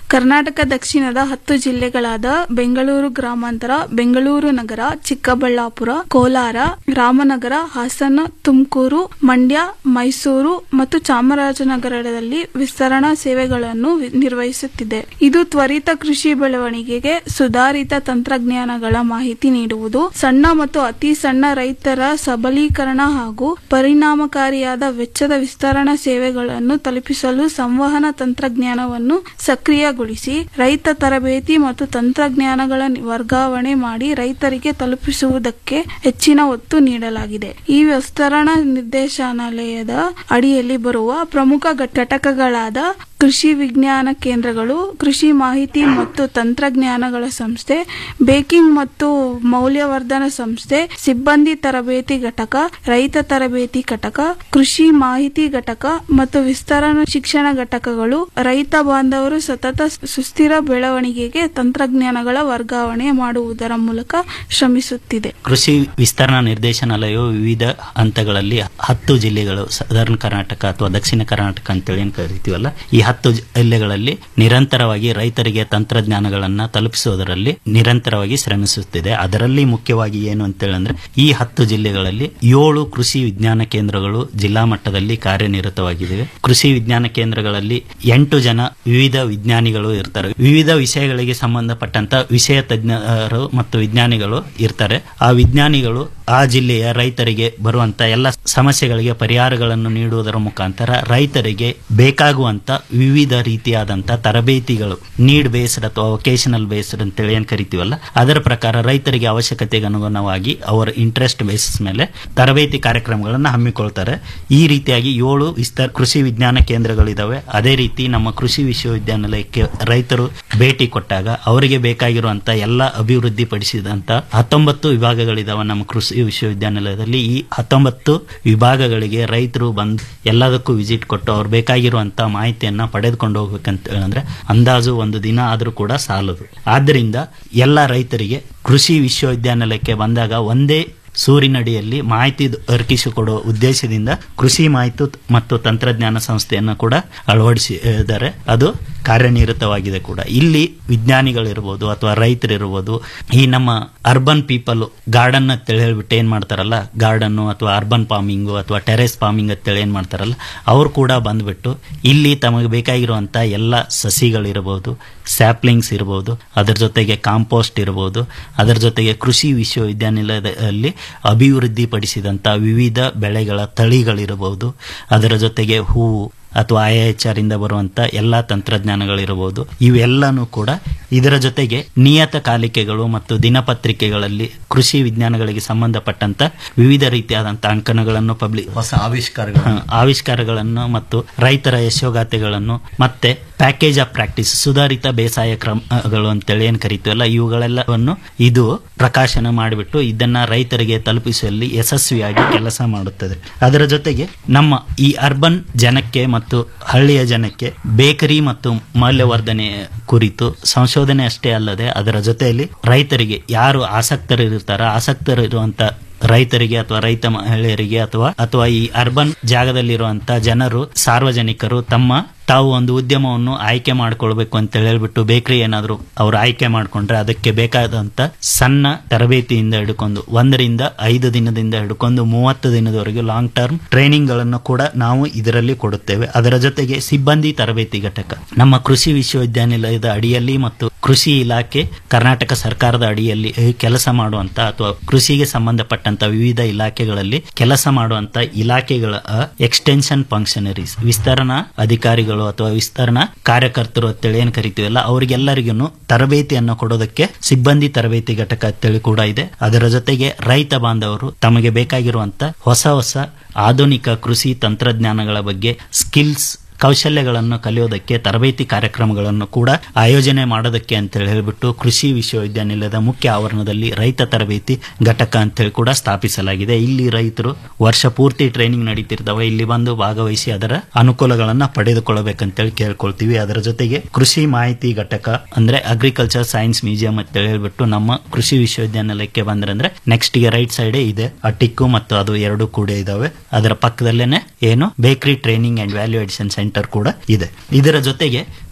ಕರ್ನಾಟಕ ದಕ್ಷಿಣದ ಹತ್ತು ಜಿಲ್ಲೆಗಳಾದ ಬೆಂಗಳೂರು ಗ್ರಾಮಾಂತರ ಬೆಂಗಳೂರು ನಗರ ಚಿಕ್ಕಬಳ್ಳಾಪುರ ಕೋಲಾರ ರಾಮನಗರ ಹಾಸನ ತುಮಕೂರು ಮಂಡ್ಯ ಮೈಸೂರು ಮತ್ತು ಚಾಮರಾಜನಗರದಲ್ಲಿ ವಿಸ್ತರಣಾ ಸೇವೆಗಳನ್ನು ವಿ- ನಿರ್ವಹಿಸುತ್ತಿದೆ ಇದು ತ್ವರಿತ ಕೃಷಿ ಬೆಳವಣಿಗೆಗೆ ಸುಧಾರಿತ ತಂತ್ರಜ್ಞಾನಗಳ ಮಾಹಿತಿ ನೀಡುವುದು ಸಣ್ಣ ಮತ್ತು ಅತಿ ಸಣ್ಣ ರೈತರ ಸಬಲೀಕರಣ ಹಾಗೂ ಪರಿಣಾಮಕಾರಿಯಾದ ವೆಚ್ಚದ ವಿಸ್ತರಣಾ ಸೇವೆಗಳನ್ನು ತಲುಪಿಸಲು ಸಂವಹನ ತಂತ್ರಜ್ಞಾನವನ್ನು ಸಕ್ರಿಯಗೊಳಿಸಿ ರೈತ ತರಬೇತಿ ಮತ್ತು ತಂತ್ರಜ್ಞಾನಗಳ ವರ್ಗಾವಣೆ ಮಾಡಿ ರೈತರಿಗೆ ತಲುಪಿಸುವುದಕ್ಕೆ ಹೆಚ್ಚಿನ ಒತ್ತು ನೀಡಲಾಗಿದೆ ಈ ವಿಸ್ತರಣಾ ನಿರ್ದೇಶನಾಲಯದ ಅಡಿಯಲ್ಲಿ ಬರುವ ಪ್ರಮುಖ ಘಟಕಗಳಾದ ಕೃಷಿ ವಿಜ್ಞಾನ ಕೇಂದ್ರಗಳು ಕೃಷಿ ಮಾಹಿತಿ ಮತ್ತು ತಂತ್ರಜ್ಞಾನಗಳ ಸಂಸ್ಥೆ ಬೇಕಿಂಗ್ ಮತ್ತು ಮೌಲ್ಯವರ್ಧನ ಸಂಸ್ಥೆ ಸಿಬ್ಬಂದಿ ತರಬೇತಿ ಘಟಕ ರೈತ ತರಬೇತಿ ಘಟಕ ಕೃಷಿ ಮಾಹಿತಿ ಘಟಕ ಮತ್ತು ವಿಸ್ತರಣಾ ಶಿಕ್ಷಣ ಘಟಕಗಳು ರೈತ ಬಾಂಧವರು ಸತತ ಸುಸ್ಥಿರ ಬೆಳವಣಿಗೆಗೆ ತಂತ್ರಜ್ಞಾನಗಳ ವರ್ಗಾವಣೆ ಮಾಡುವುದರ ಮೂಲಕ ಶ್ರಮಿಸುತ್ತಿದೆ ಕೃಷಿ ವಿಸ್ತರಣಾ ನಿರ್ದೇಶನಾಲಯವು ವಿವಿಧ ಹಂತಗಳಲ್ಲಿ ಹತ್ತು ಜಿಲ್ಲೆಗಳು ಸದರ್ನ್ ಕರ್ನಾಟಕ ಅಥವಾ ದಕ್ಷಿಣ ಕರ್ನಾಟಕ ಅಂತೇಳಿ ಏನ್ ಕರಿತೀವಲ್ಲ ಈ ಹತ್ತು ಜಿಲ್ಲೆಗಳಲ್ಲಿ ನಿರಂತರವಾಗಿ ರೈತರಿಗೆ ತಂತ್ರಜ್ಞಾನಗಳನ್ನ ತಲುಪಿಸುವುದರಲ್ಲಿ ನಿರಂತರವಾಗಿ ಶ್ರಮಿಸುತ್ತಿದೆ ಅದರಲ್ಲಿ ಮುಖ್ಯವಾಗಿ ಏನು ಅಂತೇಳಿ ಅಂದ್ರೆ ಈ ಹತ್ತು ಜಿಲ್ಲೆಗಳಲ್ಲಿ ಏಳು ಕೃಷಿ ವಿಜ್ಞಾನ ಕೇಂದ್ರಗಳು ಜಿಲ್ಲಾ ಮಟ್ಟದಲ್ಲಿ ಕಾರ್ಯನಿರತವಾಗಿವೆ ಕೃಷಿ ವಿಜ್ಞಾನ ಕೇಂದ್ರಗಳಲ್ಲಿ ಎಂಟು ಜನ ವಿವಿಧ ವಿಜ್ಞಾನಿಗಳು ಇರ್ತಾರೆ ವಿವಿಧ ವಿಷಯಗಳಿಗೆ ಸಂಬಂಧಪಟ್ಟಂತ ವಿಷಯ ತಜ್ಞರು ಮತ್ತು ವಿಜ್ಞಾನಿಗಳು ಇರ್ತಾರೆ ಆ ವಿಜ್ಞಾನಿಗಳು ಆ ಜಿಲ್ಲೆಯ ರೈತರಿಗೆ ಬರುವಂತ ಎಲ್ಲ ಸಮಸ್ಯೆಗಳಿಗೆ ಪರಿಹಾರಗಳನ್ನು ನೀಡುವುದರ ಮುಖಾಂತರ ರೈತರಿಗೆ ಬೇಕಾಗುವಂತ ವಿವಿಧ ರೀತಿಯಾದಂತ ತರಬೇತಿಗಳು ನೀಡ್ ಬೇಸ್ಡ್ ಅಥವಾ ವೊಕೇಶನಲ್ ಬೇಸ್ಡ್ ಅಂತೇಳಿ ಏನ್ ಕರಿತೀವಲ್ಲ ಅದರ ಪ್ರಕಾರ ರೈತರಿಗೆ ಅವಶ್ಯಕತೆಗೆ ಅನುಗುಣವಾಗಿ ಅವರ ಇಂಟ್ರೆಸ್ಟ್ ಬೇಸಿಸ್ ಮೇಲೆ ತರಬೇತಿ ಕಾರ್ಯಕ್ರಮಗಳನ್ನು ಹಮ್ಮಿಕೊಳ್ತಾರೆ ಈ ರೀತಿಯಾಗಿ ಏಳು ವಿಸ್ತಾರ ಕೃಷಿ ವಿಜ್ಞಾನ ಕೇಂದ್ರಗಳಿದಾವೆ ಅದೇ ರೀತಿ ನಮ್ಮ ಕೃಷಿ ವಿಶ್ವವಿದ್ಯಾನಿಲಯಕ್ಕೆ ರೈತರು ಭೇಟಿ ಕೊಟ್ಟಾಗ ಅವರಿಗೆ ಬೇಕಾಗಿರುವಂತ ಎಲ್ಲ ಅಭಿವೃದ್ಧಿಪಡಿಸಿದಂತ ಹತ್ತೊಂಬತ್ತು ವಿಭಾಗಗಳಿದಾವೆ ನಮ್ಮ ಕೃಷಿ ವಿಶ್ವವಿದ್ಯಾನಿಲಯದಲ್ಲಿ ಈ ಹತ್ತೊಂಬತ್ತು ವಿಭಾಗಗಳಿಗೆ ರೈತರು ಬಂದು ಎಲ್ಲದಕ್ಕೂ ವಿಸಿಟ್ ಕೊಟ್ಟು ಅವ್ರು ಬೇಕಾಗಿರುವಂತ ಮಾಹಿತಿಯನ್ನ ಪಡೆದುಕೊಂಡು ಹೋಗ್ಬೇಕಂತ ಹೇಳಿದ್ರೆ ಅಂದಾಜು ಒಂದು ದಿನ ಆದ್ರೂ ಕೂಡ ಸಾಲದು ಆದ್ದರಿಂದ ಎಲ್ಲ ರೈತರಿಗೆ ಕೃಷಿ ವಿಶ್ವವಿದ್ಯಾನಿಲಯಕ್ಕೆ ಬಂದಾಗ ಒಂದೇ ಸೂರಿನಡಿಯಲ್ಲಿ ಮಾಹಿತಿ ದೊರಕಿಸಿಕೊಡುವ ಉದ್ದೇಶದಿಂದ ಕೃಷಿ ಮಾಹಿತಿ ಮತ್ತು ತಂತ್ರಜ್ಞಾನ ಸಂಸ್ಥೆಯನ್ನು ಕೂಡ ಅಳವಡಿಸಿದ್ದಾರೆ ಅದು ಕಾರ್ಯನಿರತವಾಗಿದೆ ಕೂಡ ಇಲ್ಲಿ ವಿಜ್ಞಾನಿಗಳಿರ್ಬೋದು ಅಥವಾ ರೈತರಿರ್ಬೋದು ಈ ನಮ್ಮ ಅರ್ಬನ್ ಪೀಪಲ್ ಗಾರ್ಡನ್ ಅಂತೇಳಿ ಹೇಳ್ಬಿಟ್ಟು ಏನ್ ಮಾಡ್ತಾರಲ್ಲ ಗಾರ್ಡನ್ ಅಥವಾ ಅರ್ಬನ್ ಫಾರ್ಮಿಂಗು ಅಥವಾ ಟೆರೆಸ್ ಫಾರ್ಮಿಂಗ್ ಅಂತೇಳಿ ಏನ್ ಮಾಡ್ತಾರಲ್ಲ ಅವ್ರು ಕೂಡ ಬಂದ್ಬಿಟ್ಟು ಇಲ್ಲಿ ತಮಗೆ ಬೇಕಾಗಿರುವಂತ ಎಲ್ಲ ಸಸಿಗಳಿರಬಹುದು ಸ್ಯಾಪ್ಲಿಂಗ್ಸ್ ಇರಬಹುದು ಅದರ ಜೊತೆಗೆ ಕಾಂಪೋಸ್ಟ್ ಇರಬಹುದು ಅದರ ಜೊತೆಗೆ ಕೃಷಿ ವಿಶ್ವವಿದ್ಯಾನಿಲಯದಲ್ಲಿ ಅಭಿವೃದ್ಧಿಪಡಿಸಿದಂತ ವಿವಿಧ ಬೆಳೆಗಳ ತಳಿಗಳಿರಬಹುದು ಅದರ ಜೊತೆಗೆ ಹೂವು ಅಥವಾ ಐ ಎಚ್ ಆರ್ ಇಂದ ಬರುವಂತ ಎಲ್ಲಾ ತಂತ್ರಜ್ಞಾನಗಳಿರಬಹುದು ಇವೆಲ್ಲನೂ ಕೂಡ ಇದರ ಜೊತೆಗೆ ನಿಯತಕಾಲಿಕೆಗಳು ಮತ್ತು ದಿನಪತ್ರಿಕೆಗಳಲ್ಲಿ ಕೃಷಿ ವಿಜ್ಞಾನಗಳಿಗೆ ಸಂಬಂಧಪಟ್ಟಂತ ವಿವಿಧ ರೀತಿಯಾದಂತಹ ಅಂಕಣಗಳನ್ನು ಪಬ್ಲಿಕ್ ಹೊಸ ಆವಿಷ್ಕಾರಗಳು ಆವಿಷ್ಕಾರಗಳನ್ನು ಮತ್ತು ರೈತರ ಯಶೋಗಾಥೆಗಳನ್ನು ಮತ್ತೆ ಪ್ಯಾಕೇಜ್ ಆಫ್ ಪ್ರಾಕ್ಟೀಸ್ ಸುಧಾರಿತ ಬೇಸಾಯ ಕ್ರಮಗಳು ಅಂತೇಳಿ ಏನ್ ಕರಿತೀವಲ್ಲ ಇವುಗಳೆಲ್ಲವನ್ನು ಇದು ಪ್ರಕಾಶನ ಮಾಡಿಬಿಟ್ಟು ಇದನ್ನ ರೈತರಿಗೆ ತಲುಪಿಸುವಲ್ಲಿ ಯಶಸ್ವಿಯಾಗಿ ಕೆಲಸ ಮಾಡುತ್ತದೆ ಅದರ ಜೊತೆಗೆ ನಮ್ಮ ಈ ಅರ್ಬನ್ ಜನಕ್ಕೆ ಮತ್ತು ಹಳ್ಳಿಯ ಜನಕ್ಕೆ ಬೇಕರಿ ಮತ್ತು ಮೌಲ್ಯವರ್ಧನೆ ಕುರಿತು ಸಂಶೋಧನೆ ಅಷ್ಟೇ ಅಲ್ಲದೆ ಅದರ ಜೊತೆಯಲ್ಲಿ ರೈತರಿಗೆ ಯಾರು ಆಸಕ್ತರಿರ್ತಾರ ಆಸಕ್ತರಿರುವಂತ ರೈತರಿಗೆ ಅಥವಾ ರೈತ ಮಹಿಳೆಯರಿಗೆ ಅಥವಾ ಅಥವಾ ಈ ಅರ್ಬನ್ ಜಾಗದಲ್ಲಿರುವಂತ ಜನರು ಸಾರ್ವಜನಿಕರು ತಮ್ಮ ತಾವು ಒಂದು ಉದ್ಯಮವನ್ನು ಆಯ್ಕೆ ಮಾಡ್ಕೊಳ್ಬೇಕು ಅಂತ ಹೇಳ್ಬಿಟ್ಟು ಬೇಕರಿ ಏನಾದ್ರು ಅವ್ರು ಆಯ್ಕೆ ಮಾಡ್ಕೊಂಡ್ರೆ ಅದಕ್ಕೆ ಬೇಕಾದಂತ ಸಣ್ಣ ತರಬೇತಿಯಿಂದ ಹಿಡ್ಕೊಂಡು ಒಂದರಿಂದ ಐದು ದಿನದಿಂದ ಹಿಡ್ಕೊಂಡು ಮೂವತ್ತು ದಿನದವರೆಗೆ ಲಾಂಗ್ ಟರ್ಮ್ ಟ್ರೈನಿಂಗ್ ಗಳನ್ನು ಕೂಡ ನಾವು ಇದರಲ್ಲಿ ಕೊಡುತ್ತೇವೆ ಅದರ ಜೊತೆಗೆ ಸಿಬ್ಬಂದಿ ತರಬೇತಿ ಘಟಕ ನಮ್ಮ ಕೃಷಿ ವಿಶ್ವವಿದ್ಯಾನಿಲಯದ ಅಡಿಯಲ್ಲಿ ಮತ್ತು ಕೃಷಿ ಇಲಾಖೆ ಕರ್ನಾಟಕ ಸರ್ಕಾರದ ಅಡಿಯಲ್ಲಿ ಕೆಲಸ ಮಾಡುವಂತ ಅಥವಾ ಕೃಷಿಗೆ ಸಂಬಂಧಪಟ್ಟಂತ ವಿವಿಧ ಇಲಾಖೆಗಳಲ್ಲಿ ಕೆಲಸ ಮಾಡುವಂತ ಇಲಾಖೆಗಳ ಎಕ್ಸ್ಟೆನ್ಷನ್ ಫಂಕ್ಷನರೀಸ್ ವಿಸ್ತರಣಾ ಅಧಿಕಾರಿಗಳು ಅಥವಾ ವಿಸ್ತರಣಾ ಕಾರ್ಯಕರ್ತರು ಅಂತೇಳಿ ಏನ್ ಕರಿತೀವಲ್ಲ ಅವರಿಗೆಲ್ಲರಿಗೂ ತರಬೇತಿಯನ್ನು ಕೊಡೋದಕ್ಕೆ ಸಿಬ್ಬಂದಿ ತರಬೇತಿ ಘಟಕ ಅಂತೇಳಿ ಕೂಡ ಇದೆ ಅದರ ಜೊತೆಗೆ ರೈತ ಬಾಂಧವರು ತಮಗೆ ಬೇಕಾಗಿರುವಂತ ಹೊಸ ಹೊಸ ಆಧುನಿಕ ಕೃಷಿ ತಂತ್ರಜ್ಞಾನಗಳ ಬಗ್ಗೆ ಸ್ಕಿಲ್ಸ್ ಕೌಶಲ್ಯಗಳನ್ನು ಕಲಿಯೋದಕ್ಕೆ ತರಬೇತಿ ಕಾರ್ಯಕ್ರಮಗಳನ್ನು ಕೂಡ ಆಯೋಜನೆ ಮಾಡೋದಕ್ಕೆ ಅಂತೇಳಿ ಹೇಳ್ಬಿಟ್ಟು ಕೃಷಿ ವಿಶ್ವವಿದ್ಯಾನಿಲಯದ ಮುಖ್ಯ ಆವರಣದಲ್ಲಿ ರೈತ ತರಬೇತಿ ಘಟಕ ಅಂತೇಳಿ ಕೂಡ ಸ್ಥಾಪಿಸಲಾಗಿದೆ ಇಲ್ಲಿ ರೈತರು ವರ್ಷ ಪೂರ್ತಿ ಟ್ರೈನಿಂಗ್ ನಡೀತಿರ್ತಾವೆ ಇಲ್ಲಿ ಬಂದು ಭಾಗವಹಿಸಿ ಅದರ ಅನುಕೂಲಗಳನ್ನ ಪಡೆದುಕೊಳ್ಳಬೇಕಂತೇಳಿ ಕೇಳ್ಕೊಳ್ತೀವಿ ಅದರ ಜೊತೆಗೆ ಕೃಷಿ ಮಾಹಿತಿ ಘಟಕ ಅಂದ್ರೆ ಅಗ್ರಿಕಲ್ಚರ್ ಸೈನ್ಸ್ ಮ್ಯೂಸಿಯಂ ಅಂತ ಹೇಳ್ಬಿಟ್ಟು ನಮ್ಮ ಕೃಷಿ ವಿಶ್ವವಿದ್ಯಾನಿಲಯಕ್ಕೆ ಬಂದ್ರೆ ಅಂದ್ರೆ ನೆಕ್ಸ್ಟ್ ಗೆ ರೈಟ್ ಸೈಡ್ ಇದೆ ಆ ಟಿಕ್ಕು ಮತ್ತು ಅದು ಎರಡು ಕೂಡ ಇದಾವೆ ಅದರ ಪಕ್ಕದಲ್ಲೇನೆ ಏನು bakery training and value addition centre ಕೂಡ ಇದೆ ಇದರ ಜೊತೆಗೆ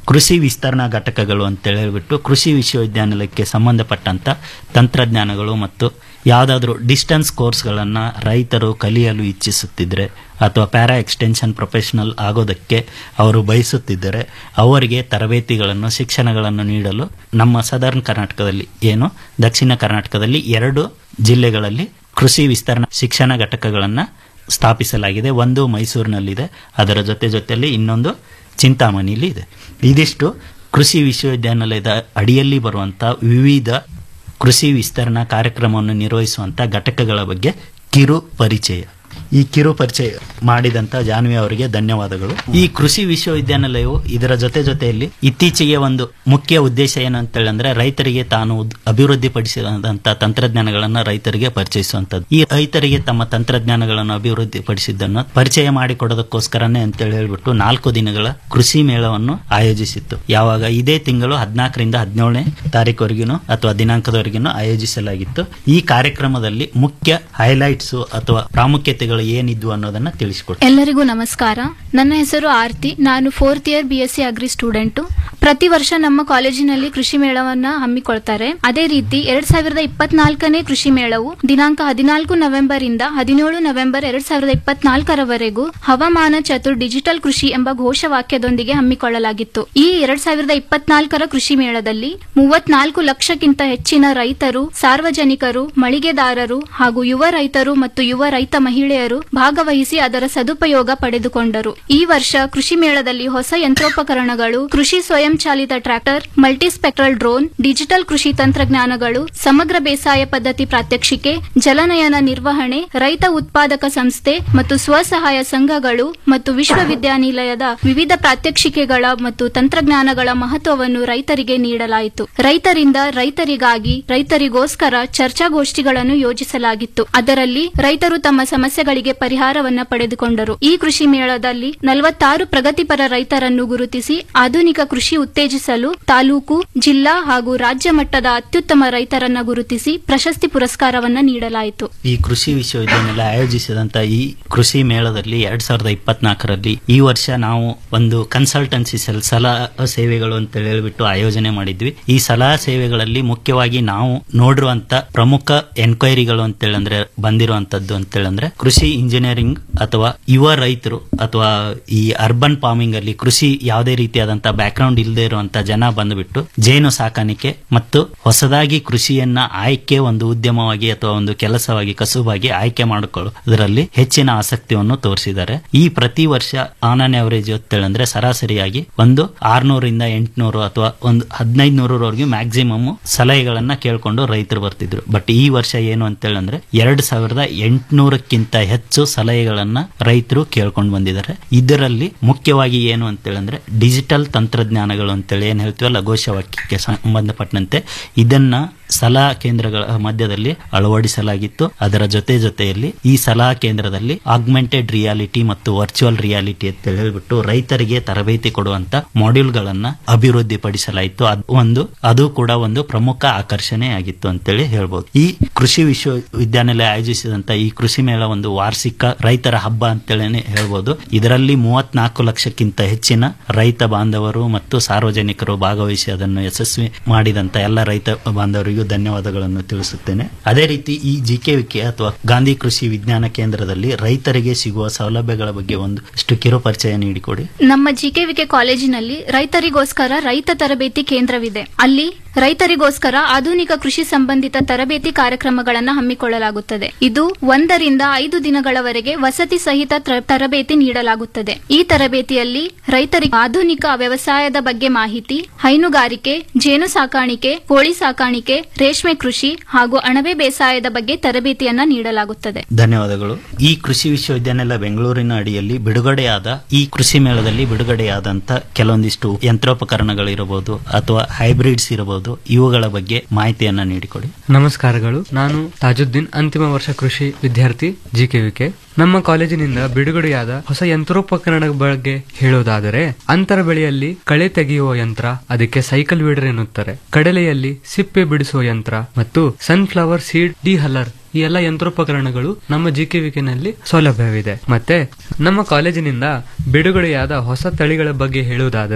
ಕೃಷಿ ವಿಸ್ತರಣಾ ಘಟಕಗಳು ಅಂತ ಹೇಳ್ಬಿಟ್ಟು ಕೃಷಿ ವಿಶ್ವವಿದ್ಯಾನಿಲಯಕ್ಕೆ ಸಂಬಂಧಪಟ್ಟಂತ ತಂತ್ರಜ್ಞಾನಗಳು ಮತ್ತು ಯಾವುದಾದ್ರೂ ಡಿಸ್ಟೆನ್ಸ್ ಕೋರ್ಸ್ಗಳನ್ನು ರೈತರು ಕಲಿಯಲು ಇಚ್ಛಿಸುತ್ತಿದ್ದರೆ ಅಥವಾ ಪ್ಯಾರಾ ಎಕ್ಸ್ಟೆನ್ಷನ್ ಪ್ರೊಫೆಷನಲ್ ಆಗೋದಕ್ಕೆ ಅವರು ಬಯಸುತ್ತಿದ್ದರೆ ಅವರಿಗೆ ತರಬೇತಿಗಳನ್ನು ಶಿಕ್ಷಣಗಳನ್ನು ನೀಡಲು ನಮ್ಮ ಸದರ್ನ್ ಕರ್ನಾಟಕದಲ್ಲಿ ಏನು ದಕ್ಷಿಣ ಕರ್ನಾಟಕದಲ್ಲಿ ಎರಡು ಜಿಲ್ಲೆಗಳಲ್ಲಿ ಕೃಷಿ ವಿಸ್ತರಣಾ ಶಿಕ್ಷಣ ಘಟಕಗಳನ್ನು ಸ್ಥಾಪಿಸಲಾಗಿದೆ ಒಂದು ಮೈಸೂರಿನಲ್ಲಿದೆ ಅದರ ಜೊತೆ ಜೊತೆಯಲ್ಲಿ ಇನ್ನೊಂದು ಚಿಂತಾಮಣಿಲಿ ಇದೆ ಇದಿಷ್ಟು ಕೃಷಿ ವಿಶ್ವವಿದ್ಯಾನಿಲಯದ ಅಡಿಯಲ್ಲಿ ಬರುವಂಥ ವಿವಿಧ ಕೃಷಿ ವಿಸ್ತರಣಾ ಕಾರ್ಯಕ್ರಮವನ್ನು ನಿರ್ವಹಿಸುವಂಥ ಘಟಕಗಳ ಬಗ್ಗೆ ಕಿರು ಪರಿಚಯ ಈ ಕಿರು ಪರಿಚಯ ಮಾಡಿದಂತ ಜಾನ್ವಿ ಅವರಿಗೆ ಧನ್ಯವಾದಗಳು ಈ ಕೃಷಿ ವಿಶ್ವವಿದ್ಯಾನಿಲಯವು ಇದರ ಜೊತೆ ಜೊತೆಯಲ್ಲಿ ಇತ್ತೀಚೆಗೆ ಒಂದು ಮುಖ್ಯ ಉದ್ದೇಶ ಏನಂತ ಹೇಳಿದ್ರೆ ರೈತರಿಗೆ ತಾನು ಉದ್- ಅಭಿವೃದ್ಧಿಪಡಿಸಿದಂತ ತಂತ್ರಜ್ಞಾನಗಳನ್ನು ರೈತರಿಗೆ ಪರಿಚಯಿಸುವಂತದ್ದು ಈ ರೈತರಿಗೆ ತಮ್ಮ ತಂತ್ರಜ್ಞಾನಗಳನ್ನು ಅಭಿವೃದ್ಧಿಪಡಿಸಿದ್ದನ್ನು ಪರಿಚಯ ಮಾಡಿಕೊಡೋದಕ್ಕೋಸ್ಕರನೇ ಅಂತ ಹೇಳ್ಬಿಟ್ಟು ನಾಲ್ಕು ದಿನಗಳ ಕೃಷಿ ಮೇಳವನ್ನು ಆಯೋಜಿಸಿತ್ತು ಯಾವಾಗ ಇದೇ ತಿಂಗಳು ಹದಿನಾಲ್ಕರಿಂದ ಹದಿನೇಳನೇ ತಾರೀಕುವರೆಗೂ ಅಥವಾ ದಿನಾಂಕದವರೆಗೂ ಆಯೋಜಿಸಲಾಗಿತ್ತು ಈ ಕಾರ್ಯಕ್ರಮದಲ್ಲಿ ಮುಖ್ಯ ಹೈಲೈಟ್ಸ್ ಅಥವಾ ಪ್ರಾಮುಖ್ಯತೆಗಳು ಏನಿದ್ವು ಅನ್ನೋದನ್ನ ತಿಳಿಸಿಕೊಡ್ತೀನಿ ಎಲ್ಲರಿಗೂ ನಮಸ್ಕಾರ ನನ್ನ ಹೆಸರು ಆರ್ತಿ ನಾನು fourth year B S C agri student ಪ್ರತಿ ವರ್ಷ ನಮ್ಮ ಕಾಲೇಜಿನಲ್ಲಿ ಕೃಷಿ ಮೇಳವನ್ನ ಹಮ್ಮಿಕೊಳ್ತಾರೆ ಅದೇ ರೀತಿ ಎರಡ್ ಸಾವಿರದ ಇಪ್ಪತ್ನಾಲ್ಕನೇ ಕೃಷಿ ಮೇಳವು ದಿನಾಂಕ ಹದಿನಾಲ್ಕು ನವೆಂಬರ್ ಇಂದ ಹದಿನೇಳು ನವೆಂಬರ್ ಎರಡ್ ಸಾವಿರದ ಇಪ್ಪತ್ನಾಲ್ಕರವರೆಗೂ ಹವಾಮಾನ ಚತುರ್ ಡಿಜಿಟಲ್ ಕೃಷಿ ಎಂಬ ಘೋಷವಾಕ್ಯದೊಂದಿಗೆ ಹಮ್ಮಿಕೊಳ್ಳಲಾಗಿತ್ತು ಈ ಎರಡ್ ಸಾವಿರದ ಇಪ್ಪತ್ನಾಲ್ಕರ ಕೃಷಿ ಮೇಳದಲ್ಲಿ ಮೂವತ್ನಾಲ್ಕು ಲಕ್ಷಕ್ಕಿಂತ ಹೆಚ್ಚಿನ ರೈತರು ಸಾರ್ವಜನಿಕರು ಮಳಿಗೆದಾರರು ಹಾಗೂ ಯುವ ರೈತರು ಮತ್ತು ಯುವ ರೈತ ಮಹಿಳೆಯರು ಭಾಗವಹಿಸಿ ಅದರ ಸದುಪಯೋಗ ಪಡೆದುಕೊಂಡರು ಈ ವರ್ಷ ಕೃಷಿ ಮೇಳದಲ್ಲಿ ಹೊಸ ಯಂತ್ರೋಪಕರಣಗಳು ಕೃಷಿ ಸ್ವಯಂಚಾಲಿತ ಟ್ರ್ಯಾಕ್ಟರ್ ಮಲ್ಟಿಸ್ಪೆಕ್ಟ್ರಲ್ ಡ್ರೋನ್ ಡಿಜಿಟಲ್ ಕೃಷಿ ತಂತ್ರಜ್ಞಾನಗಳು ಸಮಗ್ರ ಬೇಸಾಯ ಪದ್ಧತಿ ಪ್ರಾತ್ಯಕ್ಷಿಕೆ ಜಲನಯನ ನಿರ್ವಹಣೆ ರೈತ ಉತ್ಪಾದಕ ಸಂಸ್ಥೆ ಮತ್ತು ಸ್ವಸಹಾಯ ಸಂಘಗಳು ಮತ್ತು ವಿಶ್ವವಿದ್ಯಾನಿಲಯದ ವಿವಿಧ ಪ್ರಾತ್ಯಕ್ಷಿಕೆಗಳ ಮತ್ತು ತಂತ್ರಜ್ಞಾನಗಳ ಮಹತ್ವವನ್ನು ರೈತರಿಗೆ ನೀಡಲಾಯಿತು ರೈತರಿಂದ ರೈತರಿಗಾಗಿ ರೈತರಿಗೋಸ್ಕರ ಚರ್ಚಾಗೋಷ್ಠಿಗಳನ್ನು ಯೋಜಿಸಲಾಗಿತ್ತು ಅದರಲ್ಲಿ ರೈತರು ತಮ್ಮ ಸಮಸ್ಯೆಗಳಿಗೆ ಪರಿಹಾರವನ್ನ ಪಡೆದುಕೊಂಡರು ಈ ಕೃಷಿ ಮೇಳದಲ್ಲಿ ನಲವತ್ತಾರು ಪ್ರಗತಿಪರ ರೈತರನ್ನು ಗುರುತಿಸಿ ಆಧುನಿಕ ಕೃಷಿ ಉತ್ತೇಜಿಸಲು ತಾಲೂಕು ಜಿಲ್ಲಾ ಹಾಗೂ ರಾಜ್ಯ ಮಟ್ಟದ ಅತ್ಯುತ್ತಮ ರೈತರನ್ನ ಗುರುತಿಸಿ ಪ್ರಶಸ್ತಿ ಪುರಸ್ಕಾರವನ್ನ ನೀಡಲಾಯಿತು ಈ ಕೃಷಿ ವಿಶ್ವವಿದ್ಯಾನಿಲಯ ಆಯೋಜಿಸಿದಂತ ಈ ಕೃಷಿ ಮೇಳದಲ್ಲಿ ಎರಡ್ ಸಾವಿರದ ಇಪ್ಪತ್ನಾಲ್ಕರಲ್ಲಿ ಈ ವರ್ಷ ನಾವು ಒಂದು ಕನ್ಸಲ್ಟೆನ್ಸಿ ಸೆಲ್ ಸಲಹಾ ಸೇವೆಗಳು ಅಂತ ಹೇಳ್ಬಿಟ್ಟು ಆಯೋಜನೆ ಮಾಡಿದ್ವಿ ಈ ಸಲಹಾ ಸೇವೆಗಳಲ್ಲಿ ಮುಖ್ಯವಾಗಿ ನಾವು ನೋಡಿರುವಂತ ಪ್ರಮುಖ ಎನ್ಕ್ವೈರಿಗಳು ಅಂತೇಳಂದ್ರೆ ಬಂದಿರುವಂತದ್ದು ಅಂತೇಳಂದ್ರೆ ಕೃಷಿ ಇಂಜಿನಿಯರಿಂಗ್ ಅಥವಾ ಯುವ ರೈತರು ಅಥವಾ ಈ ಅರ್ಬನ್ ಫಾರ್ಮಿಂಗ್ ಅಲ್ಲಿ ಕೃಷಿ ಯಾವುದೇ ರೀತಿಯಾದಂತಹ ಬ್ಯಾಕ್ ಗ್ರೌಂಡ್ ಇಲ್ಲದೆ ಇರುವಂತ ಜನ ಬಂದ್ಬಿಟ್ಟು ಜೇನು ಸಾಕಾಣಿಕೆ ಮತ್ತು ಹೊಸದಾಗಿ ಕೃಷಿಯನ್ನ ಆಯ್ಕೆ ಒಂದು ಉದ್ಯಮವಾಗಿ ಅಥವಾ ಒಂದು ಕೆಲಸವಾಗಿ ಕಸುಬಾಗಿ ಆಯ್ಕೆ ಮಾಡಿಕೊಳ್ಳುವುದರಲ್ಲಿ ಹೆಚ್ಚಿನ ಆಸಕ್ತಿಯನ್ನು ತೋರಿಸಿದ್ದಾರೆ ಈ ಪ್ರತಿ ವರ್ಷ ಆನ್ ಆನ್ ಅವರೇಜ್ ಅಂತೇಳಂದ್ರೆ ಸರಾಸರಿಯಾಗಿ ಒಂದು ಆರ್ನೂರಿಂದ ಎಂಟುನೂರು ಅಥವಾ ಒಂದು ಹದಿನೈದು ನೂರವರೆಗೂ ಮ್ಯಾಕ್ಸಿಮಮ್ ಸಲಹೆಗಳನ್ನ ಕೇಳ್ಕೊಂಡು ರೈತರು ಬರ್ತಿದ್ರು ಬಟ್ ಈ ವರ್ಷ ಏನು ಅಂತೇಳಂದ್ರೆ ಎರಡ್ ಸಾವಿರದ ಎಂಟುನೂರಕ್ಕಿಂತ ಹೆಚ್ಚು ಸಲಹೆಗಳನ್ನ ರೈತರು ಕೇಳ್ಕೊಂಡು ಬಂದಿದ್ದಾರೆ ಇದರಲ್ಲಿ ಮುಖ್ಯವಾಗಿ ಏನು ಅಂತೇಳಂದ್ರೆ ಡಿಜಿಟಲ್ ತಂತ್ರಜ್ಞಾನಗಳು ಅಂತೇಳಿ ಏನ್ ಹೇಳ್ತೀವಲ್ಲ ಘೋಷವಾಕ್ಯಕ್ಕೆ ಸಂಬಂಧಪಟ್ಟಂತೆ ಇದನ್ನ ಸಲಹಾ ಕೇಂದ್ರಗಳ ಮಧ್ಯದಲ್ಲಿ ಅಳವಡಿಸಲಾಗಿತ್ತು ಅದರ ಜೊತೆ ಜೊತೆಯಲ್ಲಿ ಈ ಸಲಹಾ ಕೇಂದ್ರದಲ್ಲಿ ಆಗ್ಮೆಂಟೆಡ್ ರಿಯಾಲಿಟಿ ಮತ್ತು ವರ್ಚುವಲ್ ರಿಯಾಲಿಟಿ ಅಂತ ಹೇಳ್ಬಿಟ್ಟು ರೈತರಿಗೆ ತರಬೇತಿ ಕೊಡುವಂತ ಮಾಡ್ಯೂಲ್ಗಳನ್ನ ಅಭಿವೃದ್ಧಿಪಡಿಸಲಾಯಿತು ಅದು ಒಂದು ಅದು ಕೂಡ ಒಂದು ಪ್ರಮುಖ ಆಕರ್ಷಣೆ ಆಗಿತ್ತು ಅಂತೇಳಿ ಹೇಳ್ಬೋದು ಈ ಕೃಷಿ ವಿಶ್ವವಿದ್ಯಾನಿಲಯ ಆಯೋಜಿಸಿದಂತ ಈ ಕೃಷಿ ಮೇಳ ಒಂದು ವಾರ್ಷಿಕ ರೈತರ ಹಬ್ಬ ಅಂತೇಳಿ ಹೇಳ್ಬೋದು ಇದರಲ್ಲಿ ಮೂವತ್ನಾಲ್ಕು ಲಕ್ಷಕ್ಕಿಂತ ಹೆಚ್ಚಿನ ರೈತ ಬಾಂಧವರು ಮತ್ತು ಸಾರ್ವಜನಿಕರು ಭಾಗವಹಿಸಿ ಅದನ್ನು ಯಶಸ್ವಿ ಮಾಡಿದಂತ ಎಲ್ಲ ರೈತ ಬಾಂಧವರಿಗೂ ಧನ್ಯವಾದಗಳನ್ನು ತಿಳಿಸುತ್ತೇನೆ ಅದೇ ರೀತಿ ಈ ಜಿಕೆವಿಕೆ ಅಥವಾ ಗಾಂಧಿ ಕೃಷಿ ವಿಜ್ಞಾನ ಕೇಂದ್ರದಲ್ಲಿ ರೈತರಿಗೆ ಸಿಗುವ ಸೌಲಭ್ಯಗಳ ಬಗ್ಗೆ ಒಂದಷ್ಟು ಕಿರು ಪರಿಚಯ ನೀಡಿಕೊಡಿ ನಮ್ಮ ಜಿಕೆವಿಕೆ ಕಾಲೇಜಿನಲ್ಲಿ ರೈತರಿಗೋಸ್ಕರ ರೈತ ತರಬೇತಿ ಕೇಂದ್ರವಿದೆ ಅಲ್ಲಿ ರೈತರಿಗೋಸ್ಕರ ಆಧುನಿಕ ಕೃಷಿ ಸಂಬಂಧಿತ ತರಬೇತಿ ಕಾರ್ಯಕ್ರಮಗಳನ್ನು ಹಮ್ಮಿಕೊಳ್ಳಲಾಗುತ್ತದೆ ಇದು ಒಂದರಿಂದ ಐದು ದಿನಗಳವರೆಗೆ ವಸತಿ ಸಹಿತ ತ್ರ- ತರಬೇತಿ ನೀಡಲಾಗುತ್ತದೆ ಈ ತರಬೇತಿಯಲ್ಲಿ ರೈತರಿಗೆ ಆಧುನಿಕ ವ್ಯವಸಾಯದ ಬಗ್ಗೆ ಮಾಹಿತಿ ಹೈನುಗಾರಿಕೆ ಜೇನು ಸಾಕಾಣಿಕೆ ಕೋಳಿ ಸಾಕಾಣಿಕೆ ರೇಷ್ಮೆ ಕೃಷಿ ಹಾಗೂ ಅಣಬೆ ಬೇಸಾಯದ ಬಗ್ಗೆ ತರಬೇತಿಯನ್ನ ನೀಡಲಾಗುತ್ತದೆ ಧನ್ಯವಾದಗಳು ಈ ಕೃಷಿ ವಿಶ್ವವಿದ್ಯಾನಿಲಯ ಬೆಂಗಳೂರಿನ ಅಡಿಯಲ್ಲಿ ಬಿಡುಗಡೆಯಾದ ಈ ಕೃಷಿ ಮೇಳದಲ್ಲಿ ಬಿಡುಗಡೆಯಾದಂತ ಕೆಲವೊಂದಿಷ್ಟು ಯಂತ್ರೋಪಕರಣಗಳಿರಬಹುದು ಅಥವಾ ಹೈಬ್ರಿಡ್ಸ್ ಇರಬಹುದು ಇವುಗಳ ಬಗ್ಗೆ ಮಾಹಿತಿಯನ್ನ ನೀಡಿಕೊಡಿ ನಮಸ್ಕಾರಗಳು ನಾನು ತಾಜುದ್ದೀನ್ ಅಂತಿಮ ವರ್ಷ ಕೃಷಿ ವಿದ್ಯಾರ್ಥಿ ಜಿಕೆವಿಕೆ ನಮ್ಮ ಕಾಲೇಜಿನಿಂದ ಬಿಡುಗಡೆಯಾದ ಹೊಸ ಯಂತ್ರೋಪಕರಣಗಳ ಬಗ್ಗೆ ಹೇಳುವುದಾದರೆ ಅಂತರ ಬೆಳೆಯಲ್ಲಿ ಕಳೆ ತೆಗೆಯುವ ಯಂತ್ರ ಅದಕ್ಕೆ ಸೈಕಲ್ ವೀಡರ್ ಎನ್ನುತ್ತಾರೆ ಕಡಲೆಯಲ್ಲಿ ಸಿಪ್ಪೆ ಬಿಡಿಸುವ ಯಂತ್ರ ಮತ್ತು ಸನ್ಫ್ಲವರ್ ಸೀಡ್ ಡಿ ಹಲರ್ ಈ ಎಲ್ಲ ಯಂತ್ರೋಪಕರಣಗಳು ನಮ್ಮ ಜಿಕೆವಿಕೆನಲ್ಲಿ ಸೌಲಭ್ಯವಿದೆ ಮತ್ತೆ ನಮ್ಮ ಕಾಲೇಜಿನಿಂದ ಬಿಡುಗಡೆಯಾದ ಹೊಸ ತಳಿಗಳ ಬಗ್ಗೆ ಹೇಳುವುದಾದರೆ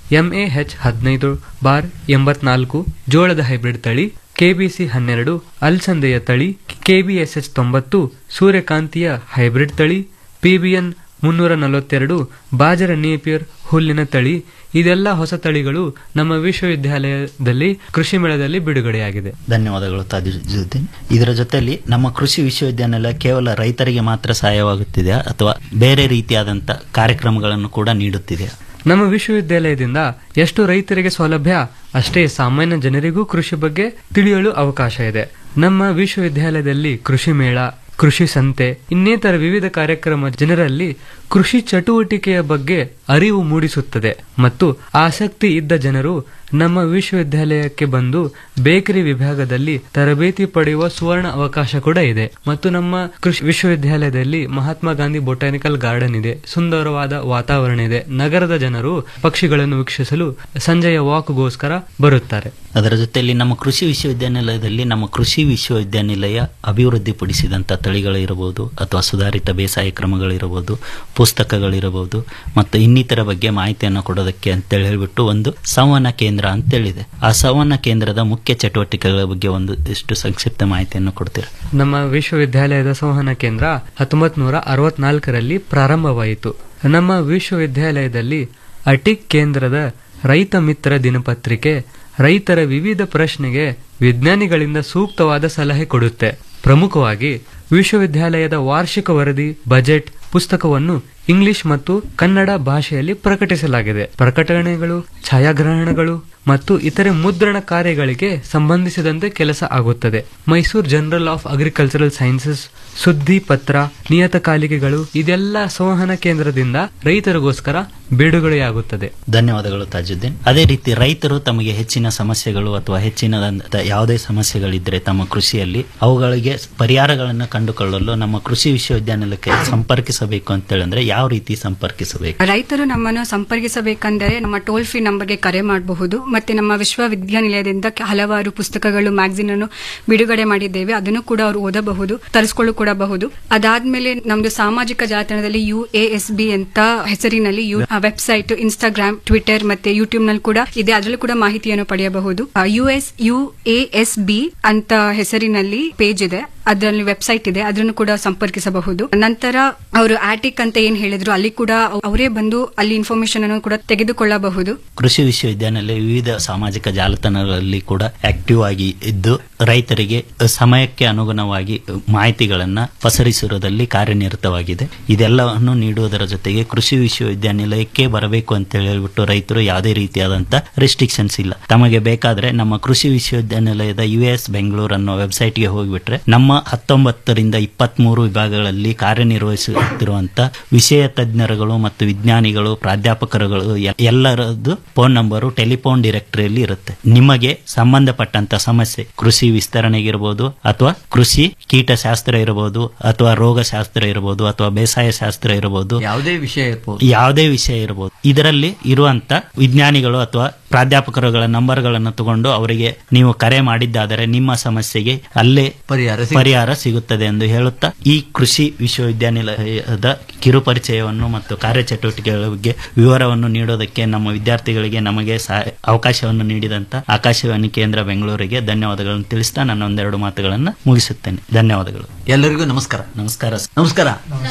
ಎಂಎಎಚ್ ಹದಿನೈದು ಬಾರ್ ಎಂಬತ್ನಾಲ್ಕು ಜೋಳದ ಹೈಬ್ರಿಡ್ ತಳಿ ಕೆಬಿಸಿ ಹನ್ನೆರಡು ಅಲ್ಸಂದೆಯ ತಳಿ ಕೆಬಿಎಸ್ಎಚ್ ತೊಂಬತ್ತು ಸೂರ್ಯಕಾಂತಿಯ ಹೈಬ್ರಿಡ್ ತಳಿ ಪಿಬಿಎನ್ ಮುನ್ನೂರ ನಲವತ್ತೆರಡು ಬಾಜರ ನೇಪಿಯರ್ ಹುಲ್ಲಿನ ತಳಿ ಇದೆಲ್ಲ ಹೊಸ ತಳಿಗಳು ನಮ್ಮ ವಿಶ್ವವಿದ್ಯಾಲಯದಲ್ಲಿ ಕೃಷಿ ಮೇಳದಲ್ಲಿ ಬಿಡುಗಡೆಯಾಗಿದೆ ಧನ್ಯವಾದಗಳು ತಾಜುದ್ದೀನ್ ಇದರ ಜೊತೆಯಲ್ಲಿ ನಮ್ಮ ಕೃಷಿ ವಿಶ್ವವಿದ್ಯಾನಿಲಯ ಕೇವಲ ರೈತರಿಗೆ ಮಾತ್ರ ಸಹಾಯವಾಗುತ್ತಿದೆಯಾ ಅಥವಾ ಬೇರೆ ರೀತಿಯಾದಂಥ ಕಾರ್ಯಕ್ರಮಗಳನ್ನು ಕೂಡ ನೀಡುತ್ತಿದೆಯಾ ನಮ್ಮ ವಿಶ್ವವಿದ್ಯಾಲಯದಿಂದ ಎಷ್ಟು ರೈತರಿಗೆ ಸೌಲಭ್ಯ ಅಷ್ಟೇ ಸಾಮಾನ್ಯ ಜನರಿಗೂ ಕೃಷಿ ಬಗ್ಗೆ ತಿಳಿಯಲು ಅವಕಾಶ ಇದೆ ನಮ್ಮ ವಿಶ್ವವಿದ್ಯಾಲಯದಲ್ಲಿ ಕೃಷಿ ಮೇಳ ಕೃಷಿ ಸಂತೆ ಇನ್ನಿತರ ವಿವಿಧ ಕಾರ್ಯಕ್ರಮ ಜನರಲ್ಲಿ ಕೃಷಿ ಚಟುವಟಿಕೆಯ ಬಗ್ಗೆ ಅರಿವು ಮೂಡಿಸುತ್ತದೆ ಮತ್ತು ಆಸಕ್ತಿ ಇದ್ದ ಜನರು ನಮ್ಮ ವಿಶ್ವವಿದ್ಯಾಲಯಕ್ಕೆ ಬಂದು ಬೇಕರಿ ವಿಭಾಗದಲ್ಲಿ ತರಬೇತಿ ಪಡೆಯುವ ಸುವರ್ಣ ಅವಕಾಶ ಕೂಡ ಇದೆ ಮತ್ತು ನಮ್ಮ ಕೃಷಿ ವಿಶ್ವವಿದ್ಯಾಲಯದಲ್ಲಿ ಮಹಾತ್ಮ ಗಾಂಧಿ ಬೊಟಾನಿಕಲ್ ಗಾರ್ಡನ್ ಇದೆ ಸುಂದರವಾದ ವಾತಾವರಣ ಇದೆ ನಗರದ ಜನರು ಪಕ್ಷಿಗಳನ್ನು ವೀಕ್ಷಿಸಲು ಸಂಜೆಯ ವಾಕ್ಗೋಸ್ಕರ ಬರುತ್ತಾರೆ ಅದರ ಜೊತೆಯಲ್ಲಿ ನಮ್ಮ ಕೃಷಿ ವಿಶ್ವವಿದ್ಯಾನಿಲಯದಲ್ಲಿ ನಮ್ಮ ಕೃಷಿ ವಿಶ್ವವಿದ್ಯಾನಿಲಯ ಅಭಿವೃದ್ಧಿಪಡಿಸಿದಂಥ ತಳಿಗಳಿರಬಹುದು ಅಥವಾ ಸುಧಾರಿತ ಬೇಸಾಯ ಕ್ರಮಗಳಿರಬಹುದು ಪುಸ್ತಕಗಳಿರಬಹುದು ಮತ್ತು ಇನ್ನಿತರ ಬಗ್ಗೆ ಮಾಹಿತಿಯನ್ನು ಕೊಡೋದಕ್ಕೆ ಅಂತೇಳಿ ಹೇಳ್ಬಿಟ್ಟು ಒಂದು ಸಂವಹನ ಕೇಂದ್ರ ಅಂತೇಳಿದೆ ಆ ಸಂವಹನ ಕೇಂದ್ರದ ಮುಖ್ಯ ಚಟುವಟಿಕೆಗಳ ಬಗ್ಗೆ ಒಂದು ಇಷ್ಟು ಸಂಕ್ಷಿಪ್ತ ಮಾಹಿತಿಯನ್ನು ಕೊಡ್ತೀರಾ ನಮ್ಮ ವಿಶ್ವವಿದ್ಯಾಲಯದ ಸಂವಹನ ಕೇಂದ್ರ ಹತ್ತೊಂಬತ್ ನೂರ ಅರವತ್ನಾಲ್ಕರಲ್ಲಿ ಪ್ರಾರಂಭವಾಯಿತು ನಮ್ಮ ವಿಶ್ವವಿದ್ಯಾಲಯದಲ್ಲಿ ಅಟಿಕ್ ಕೇಂದ್ರದ ರೈತ ಮಿತ್ರ ದಿನಪತ್ರಿಕೆ ರೈತರ ವಿವಿಧ ಪ್ರಶ್ನೆಗೆ ವಿಜ್ಞಾನಿಗಳಿಂದ ಸೂಕ್ತವಾದ ಸಲಹೆ ಕೊಡುತ್ತೆ ಪ್ರಮುಖವಾಗಿ ವಿಶ್ವವಿದ್ಯಾಲಯದ ವಾರ್ಷಿಕ ವರದಿ ಬಜೆಟ್ ಪುಸ್ತಕವನ್ನು ಇಂಗ್ಲಿಷ್ ಮತ್ತು ಕನ್ನಡ ಭಾಷೆಯಲ್ಲಿ ಪ್ರಕಟಿಸಲಾಗಿದೆ ಪ್ರಕಟಣೆಗಳು ಛಾಯಾಗ್ರಹಣಗಳು ಮತ್ತು ಇತರೆ ಮುದ್ರಣ ಕಾರ್ಯಗಳಿಗೆ ಸಂಬಂಧಿಸಿದಂತೆ ಕೆಲಸ ಆಗುತ್ತದೆ Mysuru journal of agricultural sciences ಸುದ್ದಿ ಪತ್ರ ನಿಯತಕಾಲಿಕೆಗಳು ಇದೆಲ್ಲ ಸಂವಹನ ಕೇಂದ್ರದಿಂದ ರೈತರಿಗೋಸ್ಕರ ಬಿಡುಗಡೆಯಾಗುತ್ತದೆ ಧನ್ಯವಾದಗಳು ತಾಜುದ್ದೀನ್ ಅದೇ ರೀತಿ ರೈತರು ತಮಗೆ ಹೆಚ್ಚಿನ ಸಮಸ್ಯೆಗಳು ಅಥವಾ ಹೆಚ್ಚಿನದಂತ ಯಾವುದೇ ಸಮಸ್ಯೆಗಳಿದ್ರೆ ತಮ್ಮ ಕೃಷಿಯಲ್ಲಿ ಅವುಗಳಿಗೆ ಪರಿಹಾರಗಳನ್ನು ಕಂಡುಕೊಳ್ಳಲು ನಮ್ಮ ಕೃಷಿ ವಿಶ್ವವಿದ್ಯಾನಿಲಯಕ್ಕೆ ಸಂಪರ್ಕಿಸಬೇಕು ಅಂತ ಹೇಳಿದ್ರೆ ಯಾವ ರೀತಿ ಸಂಪರ್ಕಿಸಬೇಕು ರೈತರು ನಮ್ಮನ್ನು ಸಂಪರ್ಕಿಸಬೇಕೆಂದರೆ ನಮ್ಮ ಟೋಲ್ ಫ್ರೀ ನಂಬರ್ಗೆ ಕರೆ ಮಾಡಬಹುದು ಮತ್ತೆ ನಮ್ಮ ವಿಶ್ವವಿದ್ಯಾನಿಲಯದಿಂದ ಕೆ- ಹಲವಾರು ಪುಸ್ತಕಗಳು ಮ್ಯಾಗಝಿನ್ ಅನ್ನು ಬಿಡುಗಡೆ ಮಾಡಿದ್ದೇವೆ ಅದನ್ನು ಕೂಡ ಅವರು ಓದಬಹುದು ತರಿಸ್ಕೊಳ್ಳು ಕೊಡಬಹುದು ಅದಾದ್ಮೇಲೆ ನಮ್ದು ಸಾಮಾಜಿಕ ಜಾಲತಾಣದಲ್ಲಿ ಯು ಎ ಎಸ್ ಬಿ ಅಂತ ಹೆಸರಿನಲ್ಲಿ ಯು ವೆಬ್ಸೈಟ್ ಇನ್ಸ್ಟಾಗ್ರಾಮ್ ಟ್ವಿಟರ್ ಮತ್ತೆ ಯೂಟ್ಯೂಬ್ ನಲ್ಲಿ ಕೂಡ ಇದೆ ಅದರಲ್ಲೂ ಕೂಡ ಮಾಹಿತಿಯನ್ನು ಪಡೆಯಬಹುದು U S U A S B ಅಂತ ಹೆಸರಿನಲ್ಲಿ ಪೇಜ್ ಇದೆ ಅದರಲ್ಲಿ ವೆಬ್ಸೈಟ್ ಇದೆ ಅದನ್ನು ಕೂಡ ಸಂಪರ್ಕಿಸಬಹುದು ನಂತರ ಅವರು ಆಟಿಕ್ ಅಂತ ಏನ್ ಹೇಳಿದ್ರು ಅಲ್ಲಿ ಕೂಡ ಅವರೇ ಬಂದು ಅಲ್ಲಿ ಇನ್ಫಾರ್ಮೇಶನ್ ಅನ್ನು ಕೂಡ ತೆಗೆದುಕೊಳ್ಳಬಹುದು ಕೃಷಿ ವಿಶ್ವವಿದ್ಯಾನಿಲಯ ವಿವಿಧ ಸಾಮಾಜಿಕ ಜಾಲತಾಣಗಳಲ್ಲಿ ಕೂಡ ಆಕ್ಟಿವ್ ಆಗಿ ಇದ್ದು ರೈತರಿಗೆ ಸಮಯಕ್ಕೆ ಅನುಗುಣವಾಗಿ ಮಾಹಿತಿಗಳನ್ನ ಪಸರಿಸುವುದರಲ್ಲಿ ಕಾರ್ಯನಿರತವಾಗಿದೆ ಇದೆಲ್ಲವನ್ನು ನೀಡುವುದರ ಜೊತೆಗೆ ಕೃಷಿ ವಿಶ್ವವಿದ್ಯಾನಿಲಯಕ್ಕೆ ಬರಬೇಕು ಅಂತ ಹೇಳ್ಬಿಟ್ಟು ರೈತರು ಯಾವುದೇ ರೀತಿಯಾದಂತ ರೆಸ್ಟ್ರಿಕ್ಷನ್ಸ್ ಇಲ್ಲ ತಮಗೆ ಬೇಕಾದ್ರೆ ನಮ್ಮ ಕೃಷಿ ವಿಶ್ವವಿದ್ಯಾನಿಲಯದ ಯು ಎಸ್ ಬೆಂಗಳೂರು ಅನ್ನೋ ವೆಬ್ಸೈಟ್ಗೆ ಹೋಗಿಬಿಟ್ರೆ ನಮ್ಮ ಹತ್ತೊಂಬತ್ತರಿಂದ ಇಪ್ಪತ್ಮೂರು ವಿಭಾಗಗಳಲ್ಲಿ ಕಾರ್ಯನಿರ್ವಹಿಸುತ್ತಿರುವಂತ ವಿಷಯ ತಜ್ಞರುಗಳು ಮತ್ತು ವಿಜ್ಞಾನಿಗಳು ಪ್ರಾಧ್ಯಾಪಕರುಗಳು ಎ- ಎಲ್ಲರದ್ದು ಫೋನ್ ನಂಬರು ಟೆಲಿಫೋನ್ ಡೈರೆಕ್ಟರಿಯಲ್ಲಿ ಇರುತ್ತೆ ನಿಮಗೆ ಸಂಬಂಧಪಟ್ಟಂತ ಸಮಸ್ಯೆ ಕೃಷಿ ವಿಸ್ತರಣೆಗಿರ್ಬೋದು ಅಥವಾ ಕೃಷಿ ಕೀಟಶಾಸ್ತ್ರ ಇರಬಹುದು ಅಥವಾ ರೋಗಶಾಸ್ತ್ರ ಇರಬಹುದು ಅಥವಾ ಬೇಸಾಯ ಶಾಸ್ತ್ರ ಇರಬಹುದು ಯಾವುದೇ ವಿಷಯ ಇರ್ಬೋದು ಯಾವುದೇ ವಿಷಯ ಇರಬಹುದು ಇದರಲ್ಲಿ ಇರುವಂತ ವಿಜ್ಞಾನಿಗಳು ಅಥವಾ ಪ್ರಾಧ್ಯಾಪಕರುಗಳ ನಂಬರ್ಗಳನ್ನು ತಗೊಂಡು ಅವರಿಗೆ ನೀವು ಕರೆ ಮಾಡಿದ್ದಾದರೆ ನಿಮ್ಮ ಸಮಸ್ಯೆಗೆ ಅಲ್ಲೇ ಪರಿಹಾರ ಸಿಗುತ್ತೆ. ಪರಿಹಾರ ಸಿಗುತ್ತದೆ ಎಂದು ಹೇಳುತ್ತಾ ಈ ಕೃಷಿ ವಿಶ್ವವಿದ್ಯಾನಿಲಯದ ಕಿರುಪರಿಚಯವನ್ನು ಮತ್ತು ಕಾರ್ಯಚಟುವಟಿಕೆಗಳ ಬಗ್ಗೆ ವಿವರವನ್ನು ನೀಡೋದಕ್ಕೆ ನಮ್ಮ ವಿದ್ಯಾರ್ಥಿಗಳಿಗೆ ನಮಗೆ ಸಹಾಯ ಅವಕಾಶವನ್ನು ನೀಡಿದಂತ ಆಕಾಶವಾಣಿ ಕೇಂದ್ರ ಬೆಂಗಳೂರಿಗೆ ಧನ್ಯವಾದಗಳನ್ನು ತಿಳಿಸ್ತಾ ನನ್ನ ಒಂದೆರಡು ಮಾತುಗಳನ್ನು ಮುಗಿಸುತ್ತೇನೆ ಧನ್ಯವಾದಗಳು ಎಲ್ಲರಿಗೂ ನಮಸ್ಕಾರ ನಮಸ್ಕಾರ ನಮಸ್ಕಾರ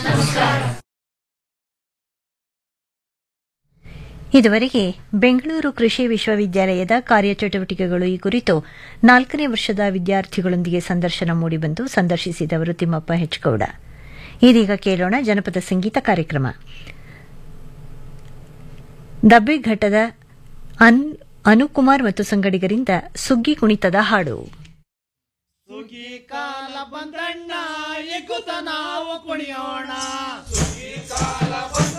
ಇದುವರೆಗೆ ಬೆಂಗಳೂರು ಕೃಷಿ ವಿಶ್ವವಿದ್ಯಾಲಯದ ಕಾರ್ಯಚಟುವಟಿಕೆಗಳು ಈ ಕುರಿತು ನಾಲ್ಕನೇ ವರ್ಷದ ವಿದ್ಯಾರ್ಥಿಗಳೊಂದಿಗೆ ಸಂದರ್ಶನ ಮೂಡಿಬಂದು ಸಂದರ್ಶಿಸಿದವರು ತಿಮ್ಮಪ್ಪ ಹೆಚ್ಗೌಡ ಇದೀಗ ಕೇಳೋಣ ಜನಪದ ಸಂಗೀತ ಕಾರ್ಯಕ್ರಮ ದಬ್ಬೆ ಘಟ್ಟದ ಅನ್ ಅನುಕುಮಾರ್ ಮತ್ತು ಸಂಗಡಿಗರಿಂದ ಸುಗ್ಗಿ ಕುಣಿತದ ಹಾಡು ಕಾಲ ಬಂದಣ್ಣ ಎಗ್ಗುತ್ತ ನಾವು ಕುಣಿಯೋಣ ಕಾಲ ಬಂದ